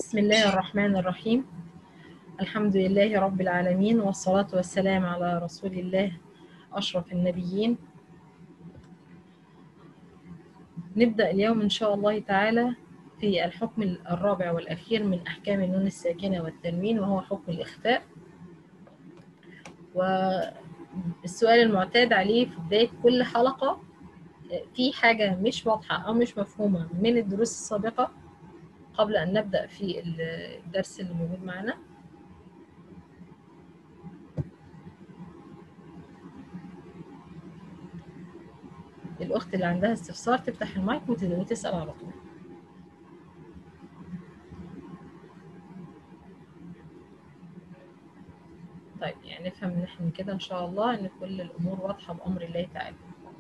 بسم الله الرحمن الرحيم الحمد لله رب العالمين والصلاة والسلام على رسول الله أشرف النبيين نبدأ اليوم إن شاء الله تعالى في الحكم الرابع والأخير من أحكام النون الساكنة والتنوين وهو حكم الإخفاء والسؤال المعتاد عليه في بداية كل حلقة في حاجة مش واضحة أو مش مفهومة من الدروس السابقة قبل أن نبدأ في الدرس اللي موجود معنا الأخت اللي عندها استفسار تفتح المايك وتسأل على طول طيب يعني نفهم ان احنا كده ان شاء الله ان كل الامور واضحه بامر الله تعالى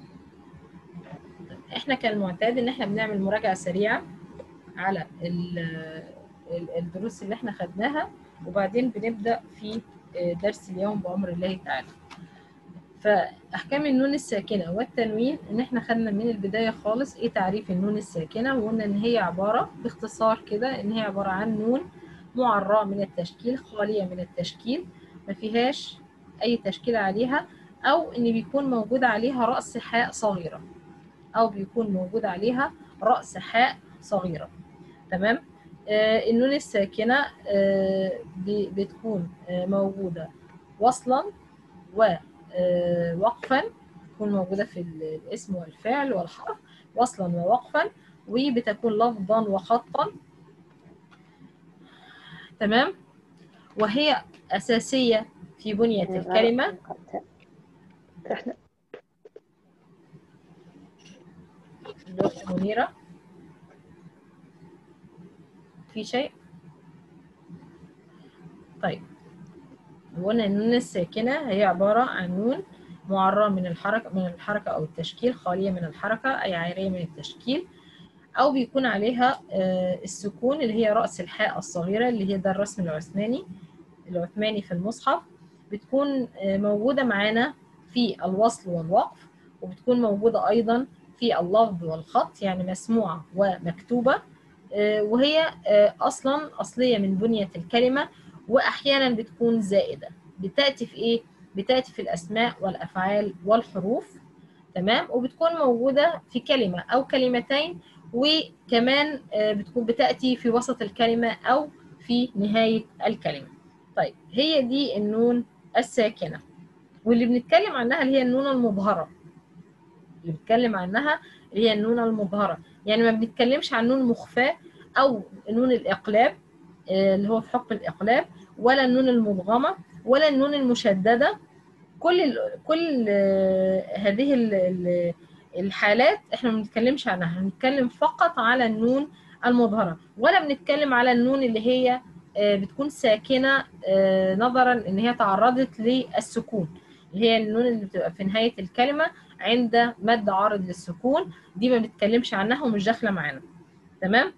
احنا كالمعتاد ان احنا بنعمل مراجعه سريعه على الدروس اللي احنا خدناها وبعدين بنبدا في درس اليوم بامر الله تعالى فاحكام النون الساكنه والتنوين ان احنا خدنا من البدايه خالص ايه تعريف النون الساكنه وقلنا ان هي عباره باختصار كده ان هي عباره عن نون معراه من التشكيل خاليه من التشكيل ما فيهاش اي تشكيل عليها او ان بيكون موجود عليها راس حاء صغيره او بيكون موجود عليها راس حاء صغيره تمام آه النون الساكنه آه بتكون آه موجوده وصلا ووقفا تكون موجوده في الاسم والفعل والحرف وصلا ووقفا وبتكون لفظا وخطا تمام وهي أساسية في بنية الكلمة احنا الأخت منيرة في شيء؟ طيب قلنا النون الساكنة هي عبارة عن نون معرّة من الحركة من الحركة أو التشكيل خالية من الحركة أي عارية من التشكيل أو بيكون عليها السكون اللي هي رأس الحاء الصغيرة اللي هي ده الرسم العثماني العثماني في المصحف بتكون موجودة معانا في الوصل والوقف وبتكون موجودة أيضا في اللفظ والخط يعني مسموعة ومكتوبة وهي أصلا أصلية من بنية الكلمة وأحيانا بتكون زائدة بتأتي في إيه؟ بتأتي في الأسماء والأفعال والحروف تمام وبتكون موجودة في كلمة أو كلمتين وكمان بتكون بتأتي في وسط الكلمة أو في نهاية الكلمة طيب هي دي النون الساكنة واللي بنتكلم عنها اللي هي النون المظهرة اللي بنتكلم عنها اللي هي النون المظهرة يعني ما بنتكلمش عن نون مخفاة أو نون الإقلاب اللي هو في حكم الإقلاب ولا النون المدغمة ولا النون المشددة كل ال كل هذه ال الحالات احنا ما بنتكلمش عنها بنتكلم فقط على النون المظهرة ولا بنتكلم على النون اللي هي بتكون ساكنة نظرا ان هي تعرضت للسكون اللي هي النون اللي بتبقى في نهاية الكلمة عند مد عارض للسكون دي ما بنتكلمش عنها ومش داخلة معانا تمام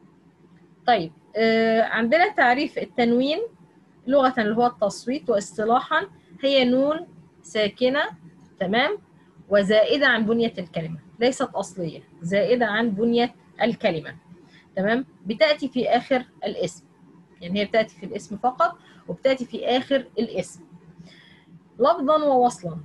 طيب عندنا تعريف التنوين لغة اللي هو التصويت واصطلاحا هي نون ساكنة تمام وزائدة عن بنية الكلمة ليست أصلية زائدة عن بنية الكلمة تمام بتأتي في آخر الاسم يعني هي بتأتي في الاسم فقط وبتأتي في آخر الاسم لفظا ووصلا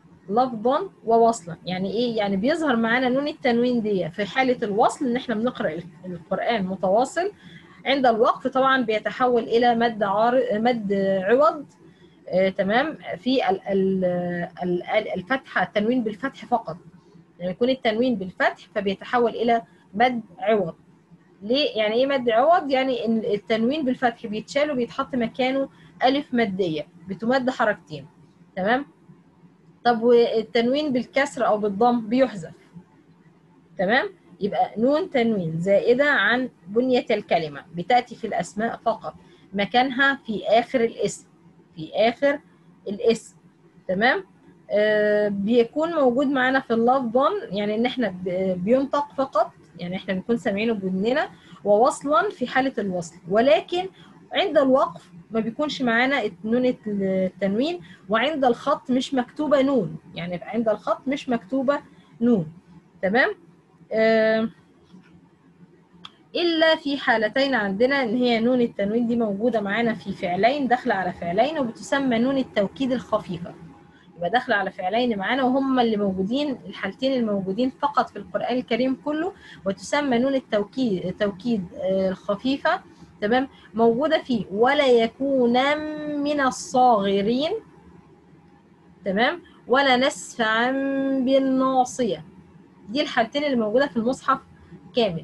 لفظا ووصلا يعني ايه يعني بيظهر معانا نون التنوين دي في حالة الوصل ان احنا بنقرأ القرآن متواصل عند الوقف طبعا بيتحول الى مد عار... مد عوض آه تمام في ال ال ال الفتحة التنوين بالفتح فقط يعني يكون التنوين بالفتح فبيتحول الى مد عوض ليه يعني ايه مد عوض يعني ان التنوين بالفتح بيتشال وبيتحط مكانه الف ماديه بتمد حركتين تمام طب والتنوين بالكسر او بالضم بيحذف تمام يبقى نون تنوين زائده عن بنيه الكلمه بتاتي في الاسماء فقط مكانها في اخر الاسم في اخر الاسم تمام آه بيكون موجود معانا في اللفظا يعني ان احنا بينطق فقط يعني احنا بنكون سامعينه بودننا ووصلا في حاله الوصل ولكن عند الوقف ما بيكونش معانا نون التنوين وعند الخط مش مكتوبه نون يعني عند الخط مش مكتوبه نون تمام آه الا في حالتين عندنا ان هي نون التنوين دي موجوده معانا في فعلين داخله على فعلين وبتسمى نون التوكيد الخفيفه يبقى داخله على فعلين معانا وهم اللي موجودين الحالتين الموجودين فقط في القران الكريم كله وتسمى نون التوكيد التوكيد آه، الخفيفه تمام موجوده فيه ولا يكون من الصاغرين تمام ولا نسفعا بالناصيه دي الحالتين اللي موجوده في المصحف كامل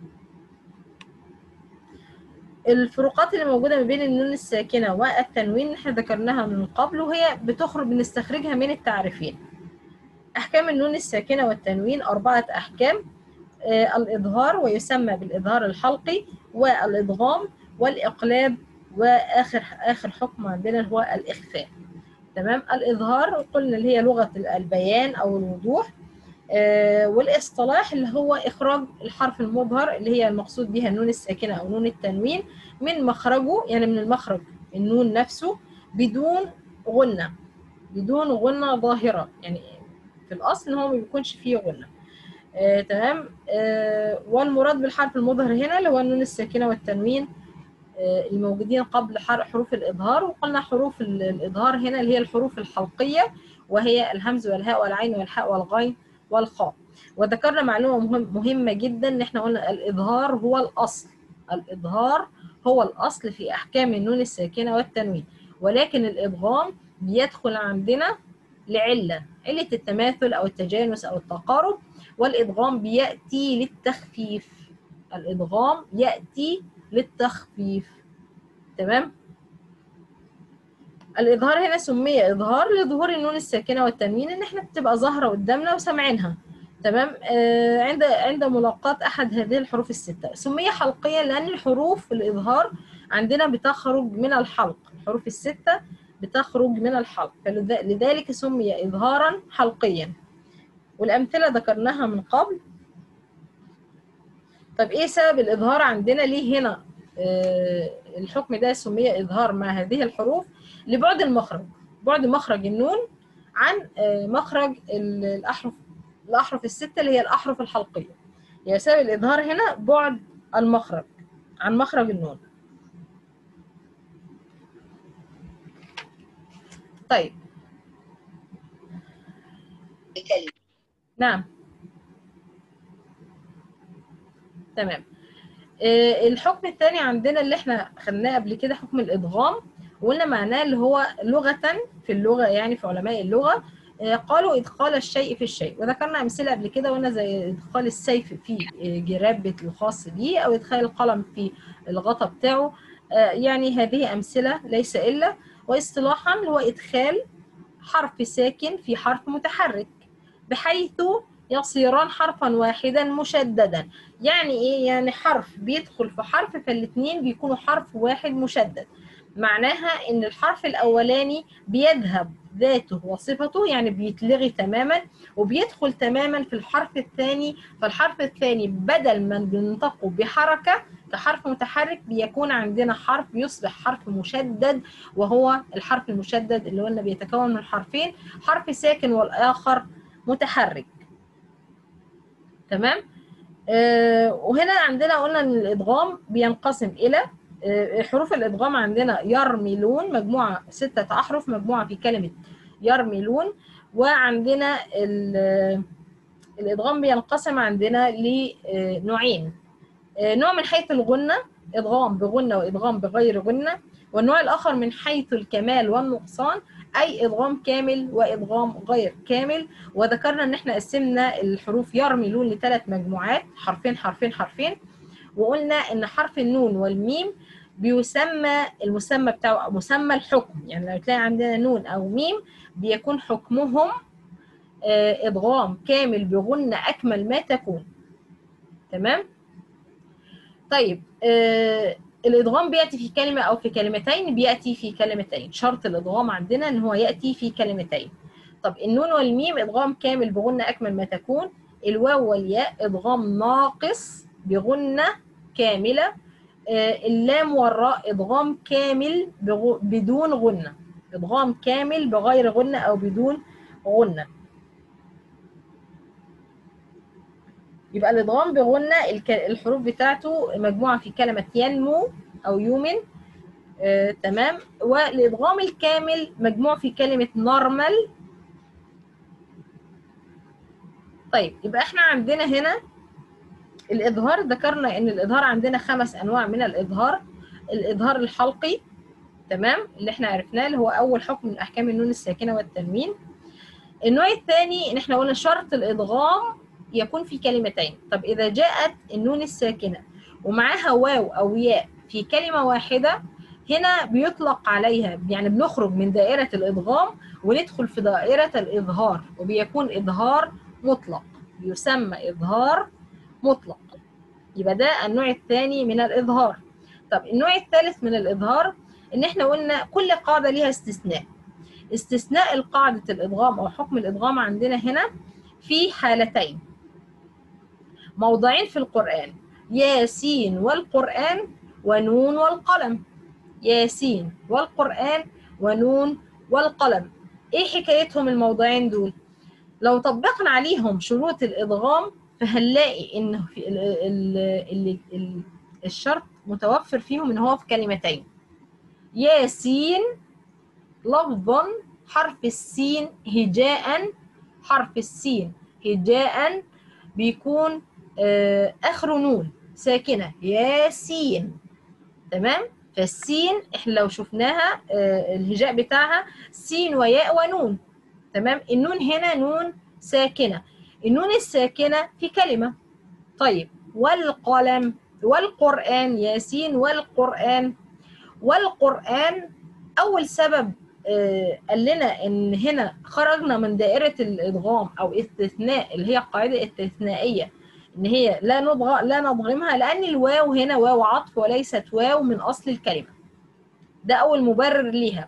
الفروقات اللي موجوده ما بين النون الساكنه والتنوين احنا ذكرناها من قبل وهي بتخرج بنستخرجها من التعريفين احكام النون الساكنه والتنوين اربعه احكام آه الاظهار ويسمى بالاظهار الحلقي والادغام والاقلاب واخر اخر حكم عندنا هو الاخفاء تمام الاظهار قلنا اللي هي لغه البيان او الوضوح آه، والاصطلاح اللي هو اخراج الحرف المظهر اللي هي المقصود بها النون الساكنه او نون التنوين من مخرجه يعني من المخرج النون نفسه بدون غنه بدون غنه ظاهره يعني في الاصل ان هو ما بيكونش فيه غنه آه، تمام آه، والمراد بالحرف المظهر هنا اللي هو النون الساكنه والتنوين آه، الموجودين قبل حر- حروف الإظهار وقلنا حروف ال- الإظهار هنا اللي هي الحروف الحلقية وهي الهمز والهاء والعين والحاء والغين والخاء وذكرنا معلومة مهم مهمة جدا إن إحنا قلنا الإظهار هو الأصل الإظهار هو الأصل في أحكام النون الساكنة والتنوين ولكن الإدغام بيدخل عندنا لعلة علة التماثل أو التجانس أو التقارب والإدغام بيأتي للتخفيف الإدغام يأتي للتخفيف تمام الإظهار هنا سمي إظهار لظهور النون الساكنة والتنوين إن إحنا بتبقى ظاهرة قدامنا وسامعينها تمام آه عند عند ملاقاة أحد هذه الحروف الستة سمي حلقيا لأن الحروف الإظهار عندنا بتخرج من الحلق الحروف الستة بتخرج من الحلق فلذلك سمي إظهارا حلقيا والأمثلة ذكرناها من قبل طب إيه سبب الإظهار عندنا ليه هنا آه الحكم ده سمي إظهار مع هذه الحروف لبعد المخرج بعد مخرج النون عن آه مخرج ال- الأحرف الأحرف الستة اللي هي الأحرف الحلقية يعني سبب الإظهار هنا بعد المخرج عن مخرج النون طيب نعم تمام آه، الحكم الثاني عندنا اللي احنا خدناه قبل كده حكم الادغام وقلنا معناه اللي هو لغة في اللغة يعني في علماء اللغة آه، قالوا ادخال الشيء في الشيء وذكرنا امثله قبل كده قلنا زي ادخال السيف في آه، جراب الخاص بيه او ادخال القلم في الغطا بتاعه آه، يعني هذه امثله ليس الا واصطلاحا هو ادخال حرف ساكن في حرف متحرك بحيث يصيران حرفا واحدا مشددا يعني ايه يعني حرف بيدخل في حرف فالاثنين بيكونوا حرف واحد مشدد معناها ان الحرف الاولاني بيذهب ذاته وصفته يعني بيتلغي تماما وبيدخل تماما في الحرف الثاني فالحرف الثاني بدل ما بننطقه بحركه كحرف متحرك بيكون عندنا حرف يصبح حرف مشدد وهو الحرف المشدد اللي قلنا بيتكون من حرفين حرف ساكن والاخر متحرك تمام آه وهنا عندنا قلنا ان الادغام بينقسم الى آه حروف الادغام عندنا يرملون مجموعه سته احرف مجموعه في كلمه يرملون وعندنا الادغام بينقسم عندنا لنوعين آه نوع من حيث الغنه ادغام بغنه وادغام بغير غنه والنوع الاخر من حيث الكمال والنقصان اي ادغام كامل وادغام غير كامل وذكرنا ان احنا قسمنا الحروف يرملون لثلاث مجموعات حرفين حرفين حرفين وقلنا ان حرف النون والميم بيسمى المسمى بتاعه مسمى الحكم يعني لو تلاقي عندنا نون او ميم بيكون حكمهم ادغام كامل بغنة اكمل ما تكون تمام طيب آه الادغام بياتي في كلمه او في كلمتين بياتي في كلمتين شرط الادغام عندنا ان هو ياتي في كلمتين طب النون والميم ادغام كامل بغنه اكمل ما تكون الواو والياء ادغام ناقص بغنه كامله آه اللام والراء ادغام كامل بدون غنه ادغام كامل بغير غنه او بدون غنه يبقى الادغام بغنة الك- الحروف بتاعته مجموعة في كلمة ينمو أو يومن آه، تمام والادغام الكامل مجموع في كلمة نورمال طيب يبقى احنا عندنا هنا الإظهار ذكرنا إن الإظهار عندنا خمس أنواع من الإظهار الإظهار الحلقي تمام اللي احنا عرفناه اللي هو أول حكم من أحكام النون الساكنة والتنوين النوع الثاني إن احنا قلنا شرط الإدغام يكون في كلمتين طب إذا جاءت النون الساكنة ومعاها واو أو ياء في كلمة واحدة هنا بيطلق عليها يعني بنخرج من دائرة الإدغام وندخل في دائرة الإظهار وبيكون إظهار مطلق يسمى إظهار مطلق يبقى ده النوع الثاني من الإظهار طب النوع الثالث من الإظهار إن إحنا قلنا كل قاعدة ليها استثناء استثناء القاعدة الإدغام أو حكم الإدغام عندنا هنا في حالتين موضعين في القرآن ياسين والقرآن ونون والقلم ياسين والقرآن ونون والقلم ايه حكايتهم الموضعين دول لو طبقنا عليهم شروط الادغام فهنلاقي ان في ال ال ال ال الشرط متوفر فيهم ان هو في كلمتين ياسين لفظا حرف السين هجاء حرف السين هجاء بيكون آه اخره نون ساكنه ياسين تمام فالسين احنا لو شفناها آه الهجاء بتاعها سين وياء ونون تمام النون هنا نون ساكنه النون الساكنه في كلمه طيب والقلم والقران ياسين والقران والقران اول سبب آه قال لنا ان هنا خرجنا من دائره الادغام او استثناء اللي هي القاعده الاستثنائيه ان هي لا نضغ لا نضغمها لان الواو هنا واو عطف وليست واو من اصل الكلمه ده اول مبرر ليها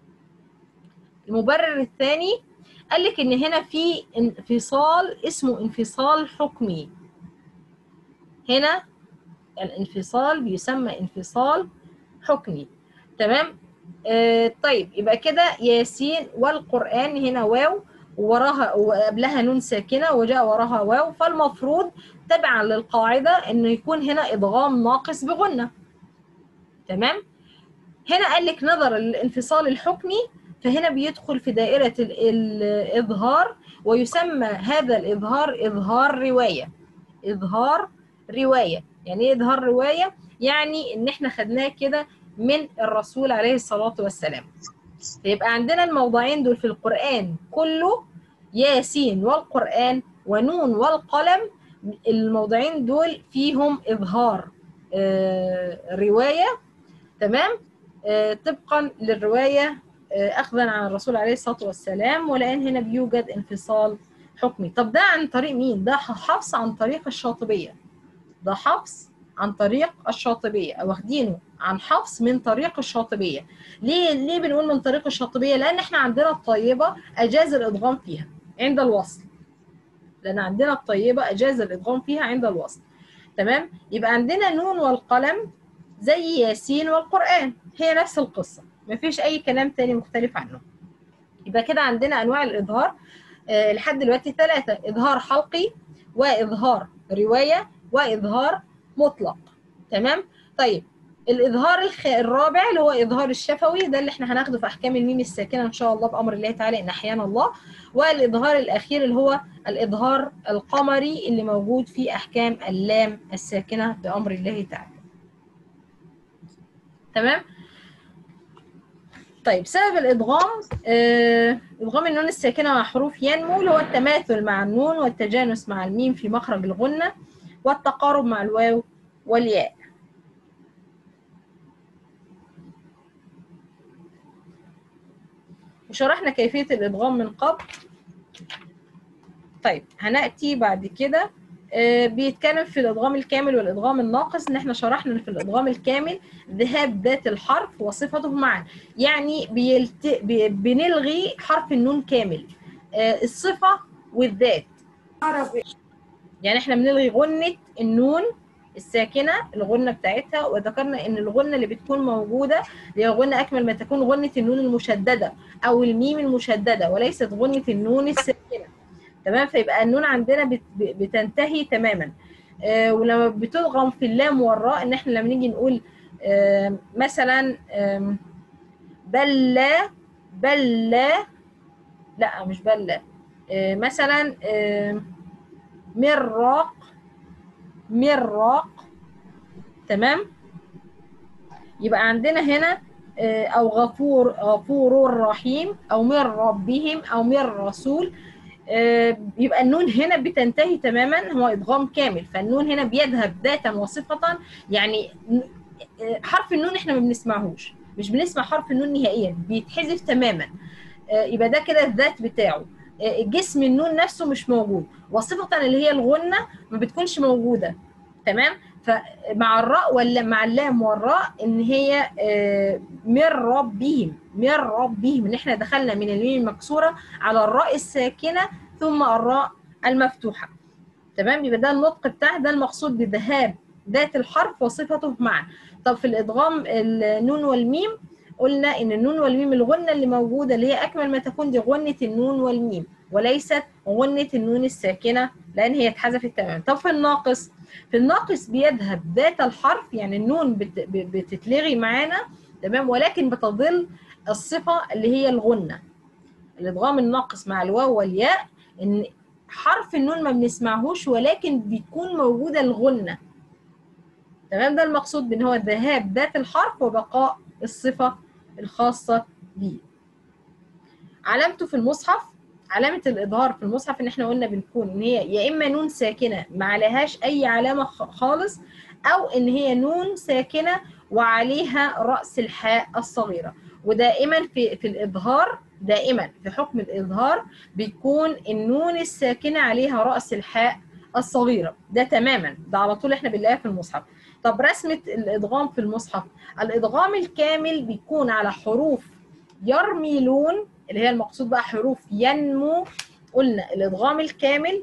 المبرر الثاني قال لك ان هنا في انفصال اسمه انفصال حكمي هنا الانفصال بيسمى انفصال حكمي تمام آه طيب يبقى كده ياسين والقران هنا واو ووراها وقبلها نون ساكنه وجاء وراها واو فالمفروض تبعا للقاعده انه يكون هنا ادغام ناقص بغنه تمام هنا قال لك نظرا للانفصال الحكمي فهنا بيدخل في دائره الاظهار ويسمى هذا الاظهار اظهار روايه اظهار روايه يعني ايه اظهار روايه يعني ان احنا خدناه كده من الرسول عليه الصلاه والسلام فيبقى عندنا الموضعين دول في القرآن كله ياسين والقرآن ونون والقلم الموضعين دول فيهم إظهار آه رواية تمام آه طبقا للرواية آه أخذا عن الرسول عليه الصلاة والسلام ولأن هنا بيوجد انفصال حكمي طب ده عن طريق مين؟ ده حفص عن طريق الشاطبية ده حفص عن طريق الشاطبية واخدينه عن حفص من طريق الشاطبية ليه ليه بنقول من طريق الشاطبية لأن احنا عندنا الطيبة أجاز الإدغام فيها عند الوصل لأن عندنا الطيبة أجاز الإدغام فيها عند الوصل تمام يبقى عندنا نون والقلم زي ياسين والقرآن هي نفس القصة مفيش أي كلام تاني مختلف عنه يبقى كده عندنا أنواع الإظهار أه لحد دلوقتي ثلاثة إظهار حلقي وإظهار رواية وإظهار مطلق تمام طيب الاظهار الخ... الرابع اللي هو اظهار الشفوي ده اللي احنا هناخده في احكام الميم الساكنه ان شاء الله بامر الله تعالى ان احيانا الله والاظهار الاخير اللي هو الاظهار القمري اللي موجود في احكام اللام الساكنه بامر الله تعالى تمام طيب سبب الادغام آه... ادغام النون الساكنه مع حروف ينمو اللي هو التماثل مع النون والتجانس مع الميم في مخرج الغنه والتقارب مع الواو والياء وشرحنا كيفية الإدغام من قبل طيب هنأتي بعد كده آه بيتكلم في الإدغام الكامل والإدغام الناقص إن إحنا شرحنا في الإدغام الكامل ذهاب ذات الحرف وصفته معا يعني بيلت... بي... بنلغي حرف النون كامل آه الصفة والذات يعني إحنا بنلغي غنة النون الساكنه الغنه بتاعتها وذكرنا ان الغنه اللي بتكون موجوده هي غنه اكمل ما تكون غنه النون المشدده او الميم المشدده وليست غنه النون الساكنه تمام فيبقى النون عندنا بت- ب- بتنتهي تماما آه، ولما بتضغم في اللام والراء ان احنا لما نيجي نقول آم، مثلا آم، بلى بلى لا مش بلى آه، مثلا آم، مراق مراق تمام يبقى عندنا هنا آه، او غفور غفور رحيم او من ربهم او من رسول آه، يبقى النون هنا بتنتهي تماما هو ادغام كامل فالنون هنا بيذهب ذاتا وصفه يعني ن- آه، حرف النون احنا ما بنسمعهوش مش بنسمع حرف النون نهائيا بيتحذف تماما آه، يبقى ده كده الذات بتاعه آه، جسم النون نفسه مش موجود وصفه اللي هي الغنه ما بتكونش موجوده تمام فمع الراء ولا مع اللام والراء ان هي آه، من ربهم من ربهم ان احنا دخلنا من الميم المكسوره على الراء الساكنه ثم الراء المفتوحه تمام يبقى ده النطق بتاع ده المقصود بذهاب ذات الحرف وصفته معا طب في الادغام النون والميم قلنا ان النون والميم الغنه اللي موجوده اللي هي اكمل ما تكون دي غنه النون والميم وليست غنه النون الساكنه لان هي اتحذفت تماما طب في الناقص في الناقص بيذهب ذات الحرف يعني النون بت- ب- بتتلغي معانا تمام ولكن بتظل الصفه اللي هي الغنه الادغام الناقص مع الواو والياء ان حرف النون ما بنسمعهوش ولكن بتكون موجوده الغنه تمام ده المقصود بان هو ذهاب ذات الحرف وبقاء الصفه الخاصه بيه علامته في المصحف علامه الاظهار في المصحف ان احنا قلنا بنكون ان هي يا اما نون ساكنه ما عليهاش اي علامه خ- خالص او ان هي نون ساكنه وعليها راس الحاء الصغيره ودائما في في الاظهار دائما في حكم الاظهار بيكون النون الساكنه عليها راس الحاء الصغيره ده تماما ده على طول احنا بنلاقيها في المصحف طب رسمه الادغام في المصحف الادغام الكامل بيكون على حروف يرملون اللي هي المقصود بقى حروف ينمو قلنا الادغام الكامل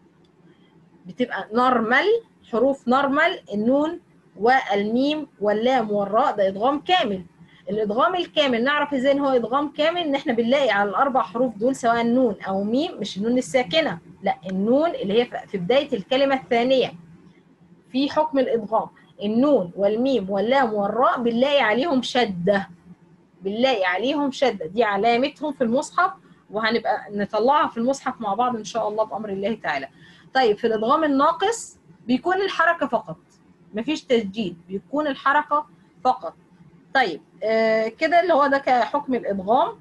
بتبقى نورمال حروف نورمال النون والميم واللام والراء ده ادغام كامل الادغام الكامل نعرف ازاي ان هو ادغام كامل ان احنا بنلاقي على الاربع حروف دول سواء نون او ميم مش النون الساكنه لا النون اللي هي في بدايه الكلمه الثانيه في حكم الادغام النون والميم واللام والراء بنلاقي عليهم شده بنلاقي عليهم شده دي علامتهم في المصحف وهنبقى نطلعها في المصحف مع بعض ان شاء الله بامر الله تعالى طيب في الادغام الناقص بيكون الحركه فقط مفيش تسجيل بيكون الحركه فقط طيب آه كده اللي هو ده كحكم الادغام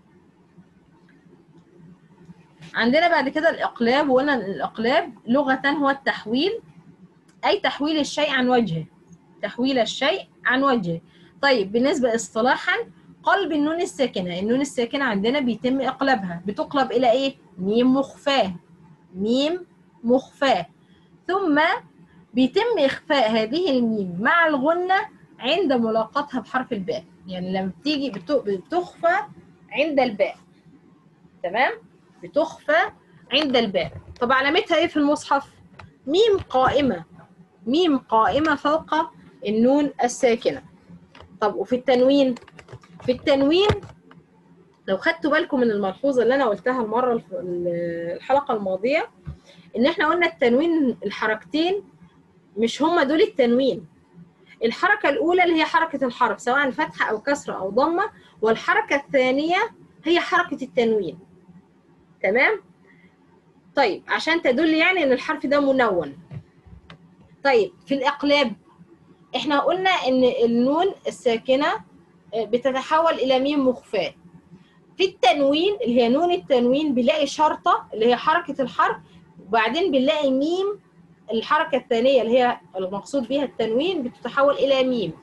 عندنا بعد كده الاقلاب وقلنا الاقلاب لغه هو التحويل اي تحويل الشيء عن وجهه تحويل الشيء عن وجهه طيب بالنسبه اصطلاحا قلب النون الساكنه النون الساكنه عندنا بيتم اقلابها بتقلب الى ايه ميم مخفاه ميم مخفاه ثم بيتم اخفاء هذه الميم مع الغنه عند ملاقاتها بحرف الباء يعني لما بتيجي بتخفى عند الباء تمام بتخفى عند الباء طب علامتها ايه في المصحف ميم قائمه ميم قائمه فوق النون الساكنه طب وفي التنوين في التنوين لو خدتوا بالكم من الملحوظه اللي انا قلتها المره الحلقه الماضيه ان احنا قلنا التنوين الحركتين مش هما دول التنوين الحركه الاولى اللي هي حركه الحرف سواء فتحه او كسره او ضمه والحركه الثانيه هي حركه التنوين تمام طيب عشان تدل يعني ان الحرف ده منون طيب في الاقلاب احنا قلنا ان النون الساكنه بتتحول الى ميم مخفاه في التنوين اللي هي نون التنوين بنلاقي شرطه اللي هي حركه الحرف وبعدين بنلاقي ميم الحركه الثانيه اللي هي المقصود بها التنوين بتتحول الى ميم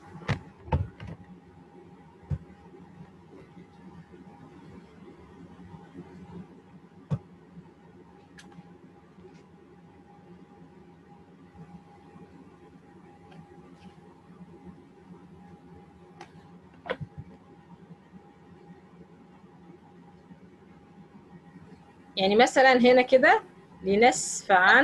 يعني مثلا هنا كده لنسف عن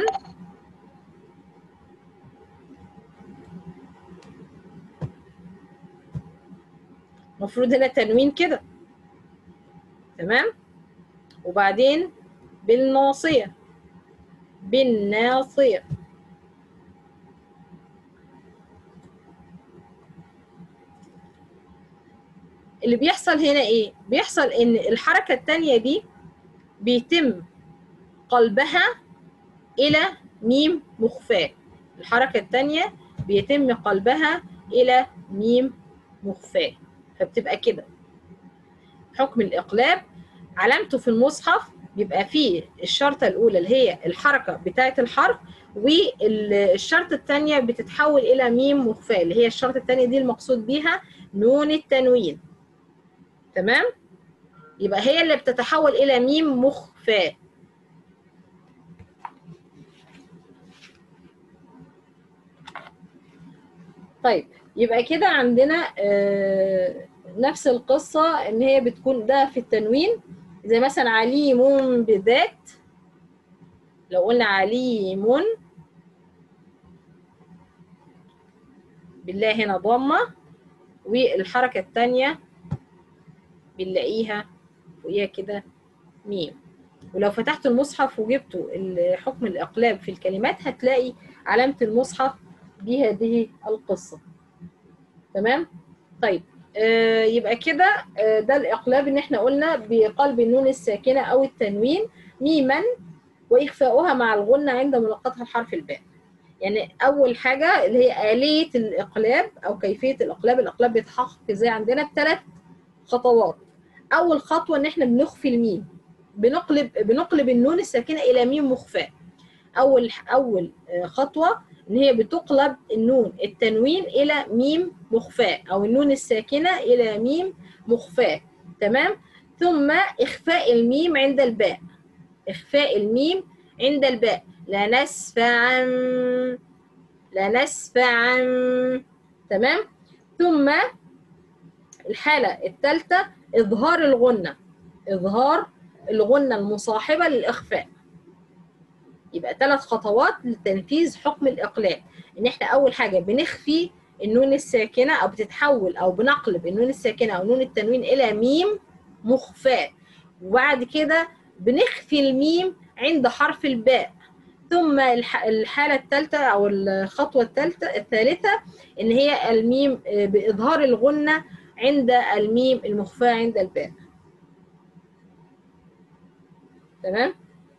المفروض هنا تنوين كده تمام وبعدين بالناصية بالناصية اللي بيحصل هنا ايه بيحصل ان الحركة التانية دي بيتم قلبها الى ميم مخفاة الحركة التانية بيتم قلبها الى ميم مخفاة فبتبقى كده حكم الاقلاب علامته في المصحف بيبقى فيه الشرطة الأولى اللي هي الحركة بتاعة الحرف والشرطة الثانية بتتحول إلى ميم مخفاة اللي هي الشرطة الثانية دي المقصود بيها نون التنوين تمام؟ يبقى هي اللي بتتحول إلى ميم مخفاة طيب يبقى كده عندنا آه نفس القصة إن هي بتكون ده في التنوين زي مثلا عليم بذات لو قلنا عليم بالله هنا ضمة والحركة التانية بنلاقيها فوقيها كده ميم ولو فتحت المصحف وجبتوا حكم الإقلاب في الكلمات هتلاقي علامة المصحف بهذه القصة تمام؟ طيب آه يبقى كده آه ده الإقلاب إن إحنا قلنا بقلب النون الساكنة أو التنوين ميما وإخفاؤها مع الغنة عند ملاقاتها الحرف الباء يعني أول حاجة اللي هي آلية الإقلاب أو كيفية الإقلاب الإقلاب بيتحقق إزاي عندنا بثلاث خطوات أول خطوة إن إحنا بنخفي الميم بنقلب بنقلب النون الساكنة إلى ميم مخفاة أول أول خطوة ان هي بتقلب النون التنوين الى ميم مخفاة او النون الساكنة الى ميم مخفاة تمام ثم اخفاء الميم عند الباء اخفاء الميم عند الباء لا نسفعا لا نسفعا تمام ثم الحالة الثالثة إظهار الغنة إظهار الغنة المصاحبة للإخفاء يبقى ثلاث خطوات لتنفيذ حكم الإقلاب إن إحنا أول حاجة بنخفي النون الساكنة أو بتتحول أو بنقلب النون الساكنة أو نون التنوين إلى ميم مخفاة وبعد كده بنخفي الميم عند حرف الباء ثم الحالة الثالثة أو الخطوة الثالثة الثالثة إن هي الميم بإظهار الغنة عند الميم المخفاة عند الباء تمام؟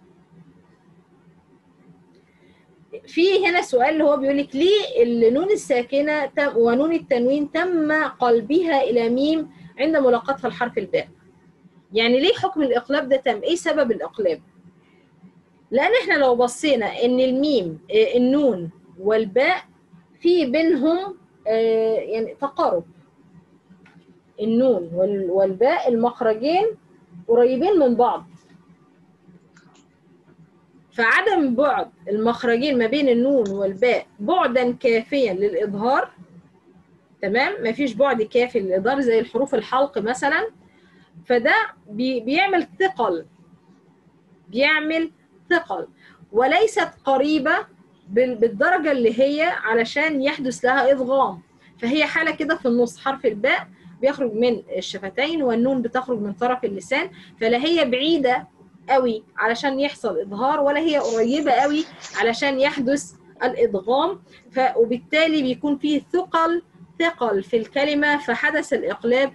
في هنا سؤال اللي هو بيقول لك ليه النون الساكنه تم ونون التنوين تم قلبها الى ميم عند ملاقاتها الحرف الباء يعني ليه حكم الاقلاب ده تم ايه سبب الاقلاب لان احنا لو بصينا ان الميم النون والباء في بينهم يعني تقارب النون والباء المخرجين قريبين من بعض فعدم بعد المخرجين ما بين النون والباء بعدا كافيا للإظهار تمام مفيش بعد كافي للإظهار زي الحروف الحلق مثلا فده بي بيعمل ثقل بيعمل ثقل وليست قريبة بالدرجة اللي هي علشان يحدث لها إضغام فهي حالة كده في النص حرف الباء بيخرج من الشفتين والنون بتخرج من طرف اللسان فلا هي بعيدة قوي علشان يحصل إظهار ولا هي قريبة قوي علشان يحدث الإدغام ف... وبالتالي بيكون فيه ثقل ثقل في الكلمة فحدث الإقلاب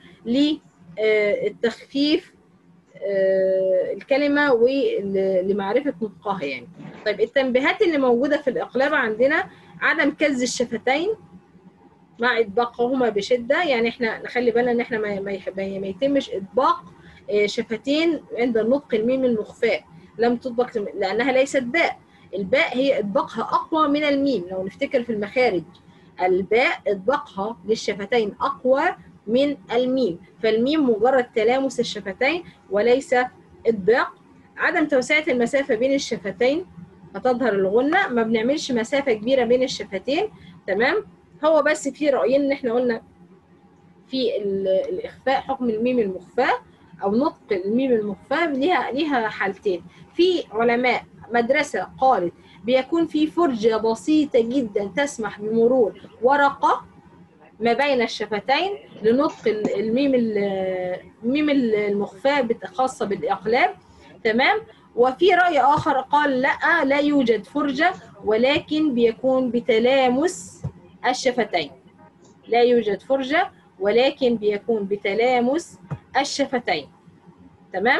للتخفيف الكلمة ولمعرفة نطقها يعني طيب التنبيهات اللي موجودة في الإقلاب عندنا عدم كز الشفتين مع إطباقهما بشدة يعني احنا نخلي بالنا ان احنا ما, ما, ما يتمش إطباق شفتين عند النطق الميم المخفاء لم تطبق لأنها ليست باء الباء هي إطباقها أقوى من الميم لو نفتكر في المخارج الباء إطباقها للشفتين أقوى من الميم فالميم مجرد تلامس الشفتين وليس إطباق عدم توسعة المسافة بين الشفتين فتظهر الغنة ما بنعملش مسافة كبيرة بين الشفتين تمام هو بس في رأيين إن إحنا قلنا في الإخفاء حكم الميم المخفاه او نطق الميم المخفاه ليها ليها حالتين في علماء مدرسه قالت بيكون في فرجه بسيطه جدا تسمح بمرور ورقه ما بين الشفتين لنطق الميم الميم المخفاه خاصه بالاقلاب تمام وفي رأي آخر قال لا لا يوجد فرجة ولكن بيكون بتلامس الشفتين لا يوجد فرجة ولكن بيكون بتلامس الشفتين تمام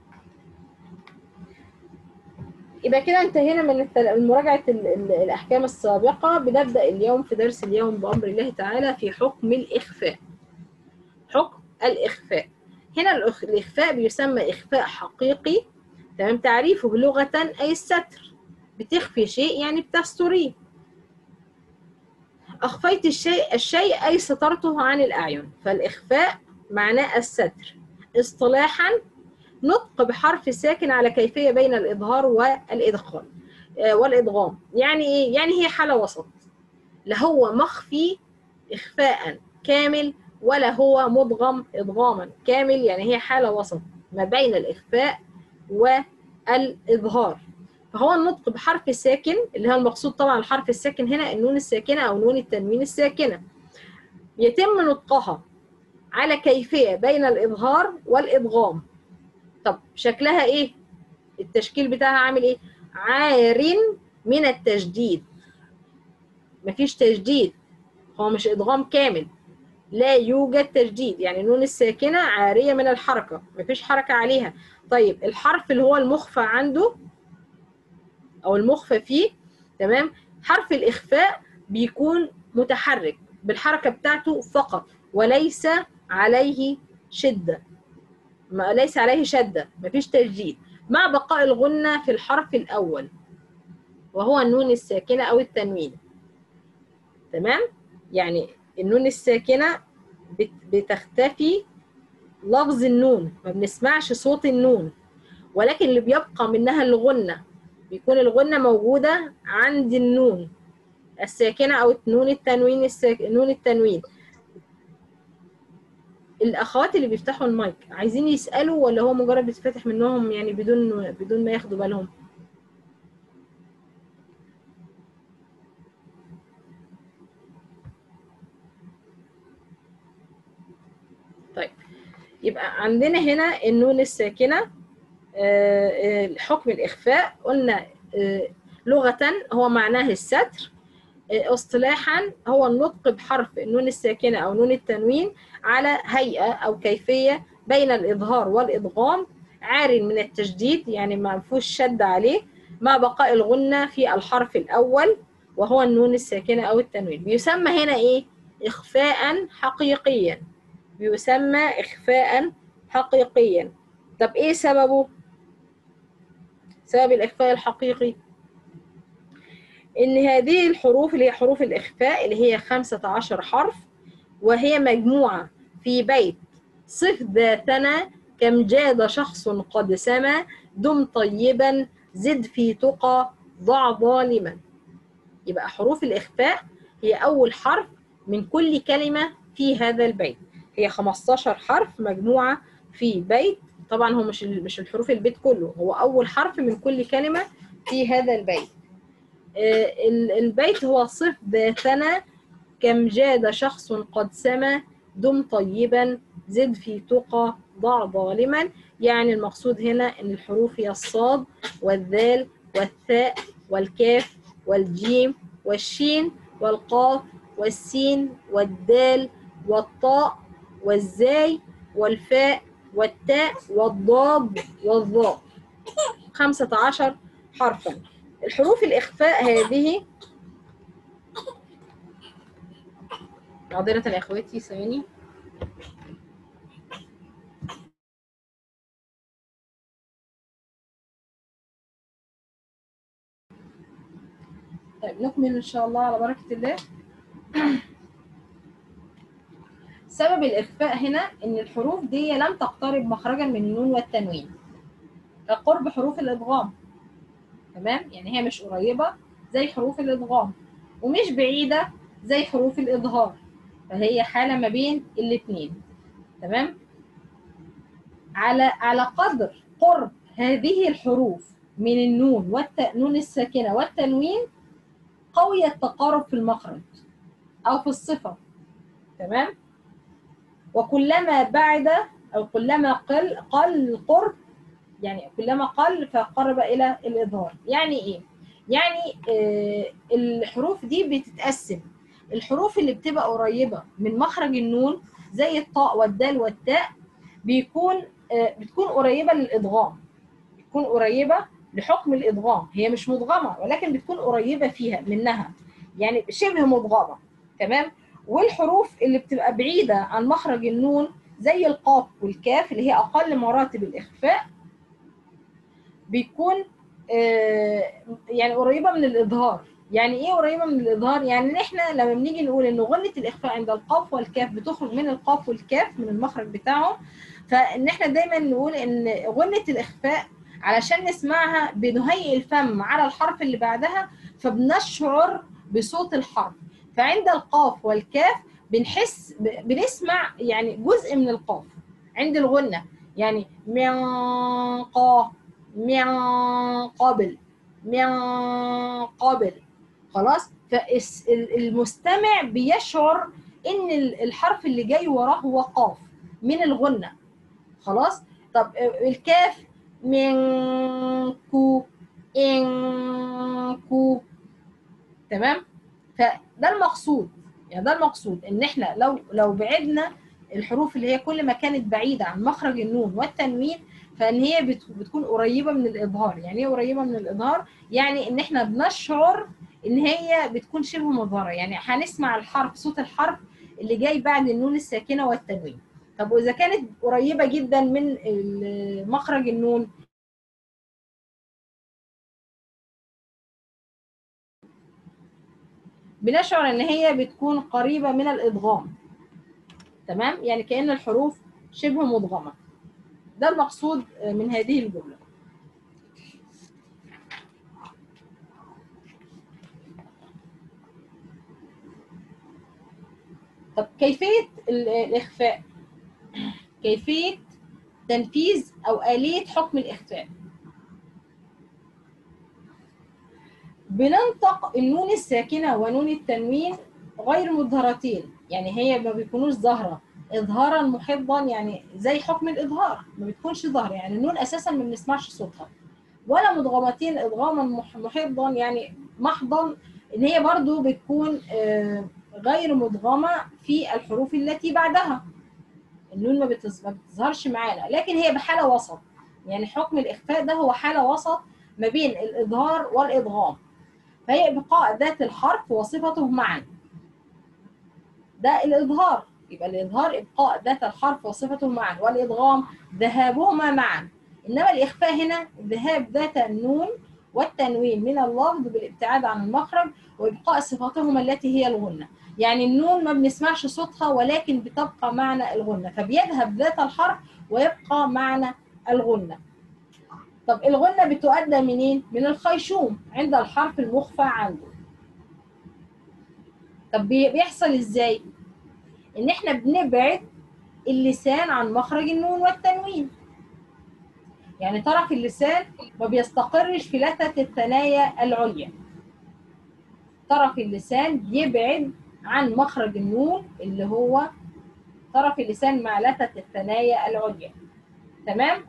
يبقى كده انتهينا من التل- مراجعة ال- ال- الأحكام السابقة بنبدأ اليوم في درس اليوم بأمر الله تعالى في حكم الإخفاء حكم الإخفاء هنا الإخ- الإخفاء بيسمى إخفاء حقيقي تمام تعريفه لغة أي الستر بتخفي شيء يعني بتستريه أخفيت الشيء الشيء أي سترته عن الأعين فالإخفاء معناه الستر اصطلاحا نطق بحرف ساكن على كيفية بين الإظهار والإدخال آه، والإدغام يعني إيه؟ يعني هي حالة وسط لا هو مخفي إخفاء كامل ولا هو مدغم إدغاما كامل يعني هي حالة وسط ما بين الإخفاء والإظهار فهو النطق بحرف ساكن اللي هو المقصود طبعا الحرف الساكن هنا النون الساكنة أو نون التنوين الساكنة يتم نطقها على كيفية بين الإظهار والإدغام طب شكلها إيه؟ التشكيل بتاعها عامل إيه؟ عار من التجديد مفيش تجديد هو مش إدغام كامل لا يوجد تجديد يعني النون الساكنة عارية من الحركة مفيش حركة عليها طيب الحرف اللي هو المخفى عنده أو المخفى فيه تمام حرف الإخفاء بيكون متحرك بالحركة بتاعته فقط وليس عليه شدة ما ليس عليه شدة مفيش تجديد مع بقاء الغنة في الحرف الأول وهو النون الساكنة أو التنوين تمام يعني النون الساكنة بت- بتختفي لفظ النون ما بنسمعش صوت النون ولكن اللي بيبقى منها الغنة بيكون الغنة موجودة عند النون الساكنة أو نون التنوين الساك... نون التنوين الأخوات اللي بيفتحوا المايك عايزين يسألوا ولا هو مجرد بيتفتح منهم يعني بدون بدون ما ياخدوا بالهم طيب يبقى عندنا هنا النون الساكنة آه، آه، حكم الإخفاء قلنا آه، لغة هو معناه الستر آه، اصطلاحا هو النطق بحرف النون الساكنة أو نون التنوين على هيئة أو كيفية بين الإظهار والإدغام عار من التجديد يعني ما فيهوش شد عليه مع بقاء الغنة في الحرف الأول وهو النون الساكنة أو التنوين بيسمى هنا إيه؟ إخفاء حقيقيا بيسمى إخفاء حقيقيا طب إيه سببه؟ سبب الإخفاء الحقيقي إن هذه الحروف اللي هي حروف الإخفاء اللي هي 15 حرف وهي مجموعة في بيت صف ذاتنا كم جاد شخص قد سما دم طيبا زد في تقى ضع ظالما يبقى حروف الإخفاء هي أول حرف من كل كلمة في هذا البيت هي 15 حرف مجموعة في بيت طبعا هو مش مش الحروف البيت كله هو أول حرف من كل كلمة في هذا البيت آه، ال- البيت هو صف ذاتنا كم جاد شخص قد سما دم طيبا زد في تقى ضع ظالما يعني المقصود هنا ان الحروف هي الصاد والذال والثاء والكاف والجيم والشين والقاف والسين والدال والطاء والزاي والفاء والتاء والضاد والظاء خمسة عشر حرفا الحروف الإخفاء هذه معذرة يا اخواتي ثواني طيب نكمل ان شاء الله على بركة الله سبب الإخفاء هنا إن الحروف دي لم تقترب مخرجا من النون والتنوين كقرب حروف الإدغام تمام يعني هي مش قريبة زي حروف الإدغام ومش بعيدة زي حروف الإظهار فهي حالة ما بين الاتنين تمام على على قدر قرب هذه الحروف من النون والنون الساكنة والتنوين قوي التقارب في المخرج أو في الصفة تمام وكلما بعد أو كلما قل قل القرب يعني كلما قل فقرب الى الاظهار يعني ايه يعني آه الحروف دي بتتقسم الحروف اللي بتبقى قريبه من مخرج النون زي الطاء والدال والتاء بيكون آه بتكون قريبه للادغام بتكون قريبه لحكم الادغام هي مش مدغمه ولكن بتكون قريبه فيها منها يعني شبه مدغمه تمام والحروف اللي بتبقى بعيده عن مخرج النون زي القاف والكاف اللي هي اقل مراتب الاخفاء بيكون آه يعني قريبه من الاظهار يعني ايه قريبه من الاظهار يعني ان احنا لما بنيجي نقول ان غنه الاخفاء عند القاف والكاف بتخرج من القاف والكاف من المخرج بتاعهم فان احنا دايما نقول ان غنه الاخفاء علشان نسمعها بنهيئ الفم على الحرف اللي بعدها فبنشعر بصوت الحرف فعند القاف والكاف بنحس بنسمع يعني جزء من القاف عند الغنه يعني من قا من قبل من قبل خلاص فالمستمع بيشعر ان الحرف اللي جاي وراه هو قاف من الغنه خلاص طب الكاف من كو ان كو تمام فده المقصود يعني ده المقصود ان احنا لو لو بعدنا الحروف اللي هي كل ما كانت بعيده عن مخرج النون والتنوين فان هي بتكون قريبه من الاظهار يعني ايه قريبه من الاظهار يعني ان احنا بنشعر ان هي بتكون شبه مظهره يعني هنسمع الحرف صوت الحرف اللي جاي بعد النون الساكنه والتنوين طب واذا كانت قريبه جدا من مخرج النون بنشعر ان هي بتكون قريبه من الادغام تمام يعني كأن الحروف شبه مدغمه ده المقصود من هذه الجمله طب كيفيه الاخفاء كيفيه تنفيذ او اليه حكم الاخفاء بننطق النون الساكنه ونون التنوين غير مظهرتين يعني هي ما بيكونوش ظاهره اظهارا محضا يعني زي حكم الاظهار ما بتكونش ظاهره يعني النون اساسا ما بنسمعش صوتها ولا مدغمتين ادغاما محضا يعني محضا ان هي برضو بتكون غير مدغمه في الحروف التي بعدها النون ما بتظهرش معانا لكن هي بحاله وسط يعني حكم الاخفاء ده هو حاله وسط ما بين الاظهار والادغام فهي ابقاء ذات الحرف وصفته معا ده الاظهار يبقى الاظهار ابقاء ذات الحرف وصفته معا والادغام ذهابهما معا انما الاخفاء هنا ذهاب ذات النون والتنوين من اللفظ بالابتعاد عن المخرج وابقاء صفاتهما التي هي الغنه يعني النون ما بنسمعش صوتها ولكن بتبقى معنى الغنه فبيذهب ذات الحرف ويبقى معنى الغنه طب الغنه بتؤدى منين من الخيشوم عند الحرف المخفى عنده طب بيحصل ازاي ان احنا بنبعد اللسان عن مخرج النون والتنوين يعني طرف اللسان ما بيستقرش في لثة الثنايا العليا طرف اللسان بيبعد عن مخرج النون اللي هو طرف اللسان مع لثة الثنايا العليا تمام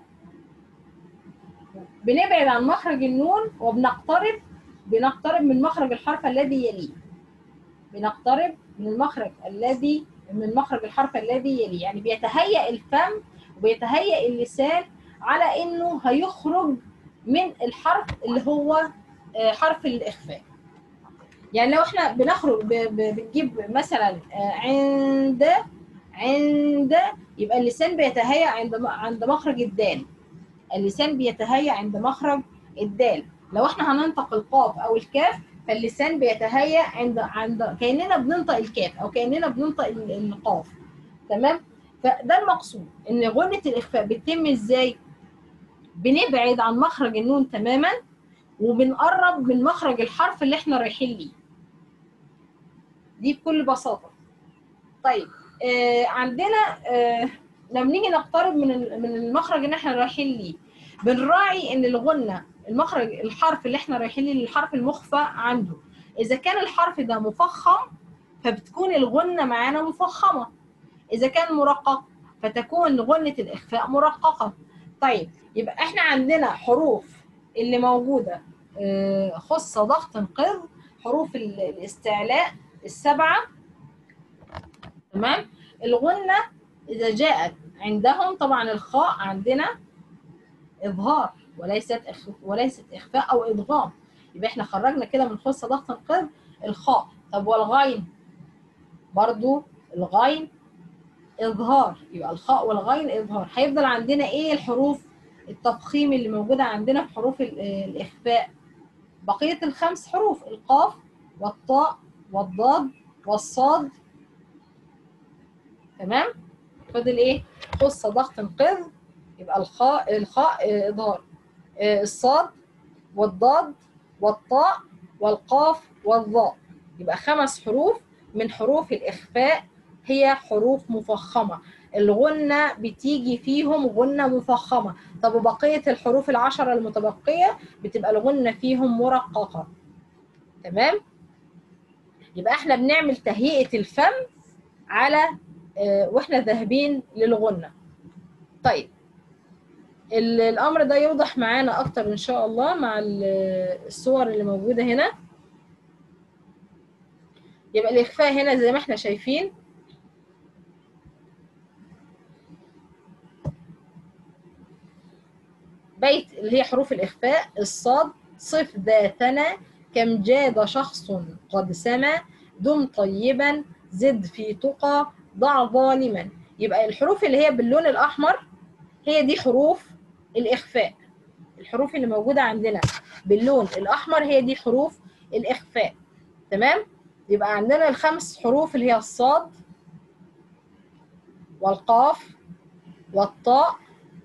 بنبعد عن مخرج النون وبنقترب بنقترب من مخرج الحرف الذي يليه بنقترب من المخرج الذي من مخرج الحرف الذي يليه يعني بيتهيأ الفم وبيتهيأ اللسان على انه هيخرج من الحرف اللي هو حرف الاخفاء يعني لو احنا بنخرج بنجيب مثلا عند عند يبقى اللسان بيتهيأ عند عند مخرج الدال اللسان بيتهيأ عند مخرج الدال لو احنا هننطق القاف او الكاف فاللسان بيتهيأ عند عند كاننا بننطق الكاف او كاننا بننطق القاف تمام فده المقصود ان غنة الاخفاء بتتم ازاي بنبعد عن مخرج النون تماما وبنقرب من مخرج الحرف اللي احنا رايحين ليه دي بكل بساطه طيب آه عندنا آه لما نيجي نقترب من من المخرج اللي احنا رايحين ليه بنراعي ان الغنه المخرج الحرف اللي احنا رايحين ليه الحرف المخفى عنده اذا كان الحرف ده مفخم فبتكون الغنه معانا مفخمه اذا كان مرقق فتكون غنه الاخفاء مرققه طيب يبقى احنا عندنا حروف اللي موجوده آه، خص ضغط قر حروف ال- الاستعلاء السبعه تمام الغنه اذا جاءت عندهم طبعا الخاء عندنا اظهار وليست إخ... وليست اخفاء او ادغام يبقى احنا خرجنا كده من خص ضغط القر الخاء طب والغين برضو الغين اظهار يبقى الخاء والغين اظهار هيفضل عندنا ايه الحروف التفخيم اللي موجوده عندنا في حروف ال- الاخفاء بقيه الخمس حروف القاف والطاء والضاد والصاد تمام فاضل ايه خص ضغط قر يبقى الخاء الخاء آه، اظهار آه، الصاد والضاد والطاء والقاف والظاء يبقى خمس حروف من حروف الإخفاء هي حروف مفخمة الغنة بتيجي فيهم غنة مفخمة طب وبقية الحروف العشرة المتبقية بتبقى الغنة فيهم مرققة تمام يبقى احنا بنعمل تهيئة الفم على آه، واحنا ذاهبين للغنة طيب ال- الامر ده يوضح معانا اكتر ان شاء الله مع ال- الصور اللي موجوده هنا يبقى الاخفاء هنا زي ما احنا شايفين بيت اللي هي حروف الاخفاء الصاد صف ذاتنا كم جاد شخص قد سما دم طيبا زد في تقى ضع ظالما يبقى الحروف اللي هي باللون الاحمر هي دي حروف الإخفاء الحروف اللي موجودة عندنا باللون الأحمر هي دي حروف الإخفاء تمام يبقى عندنا الخمس حروف اللي هي الصاد والقاف والطاء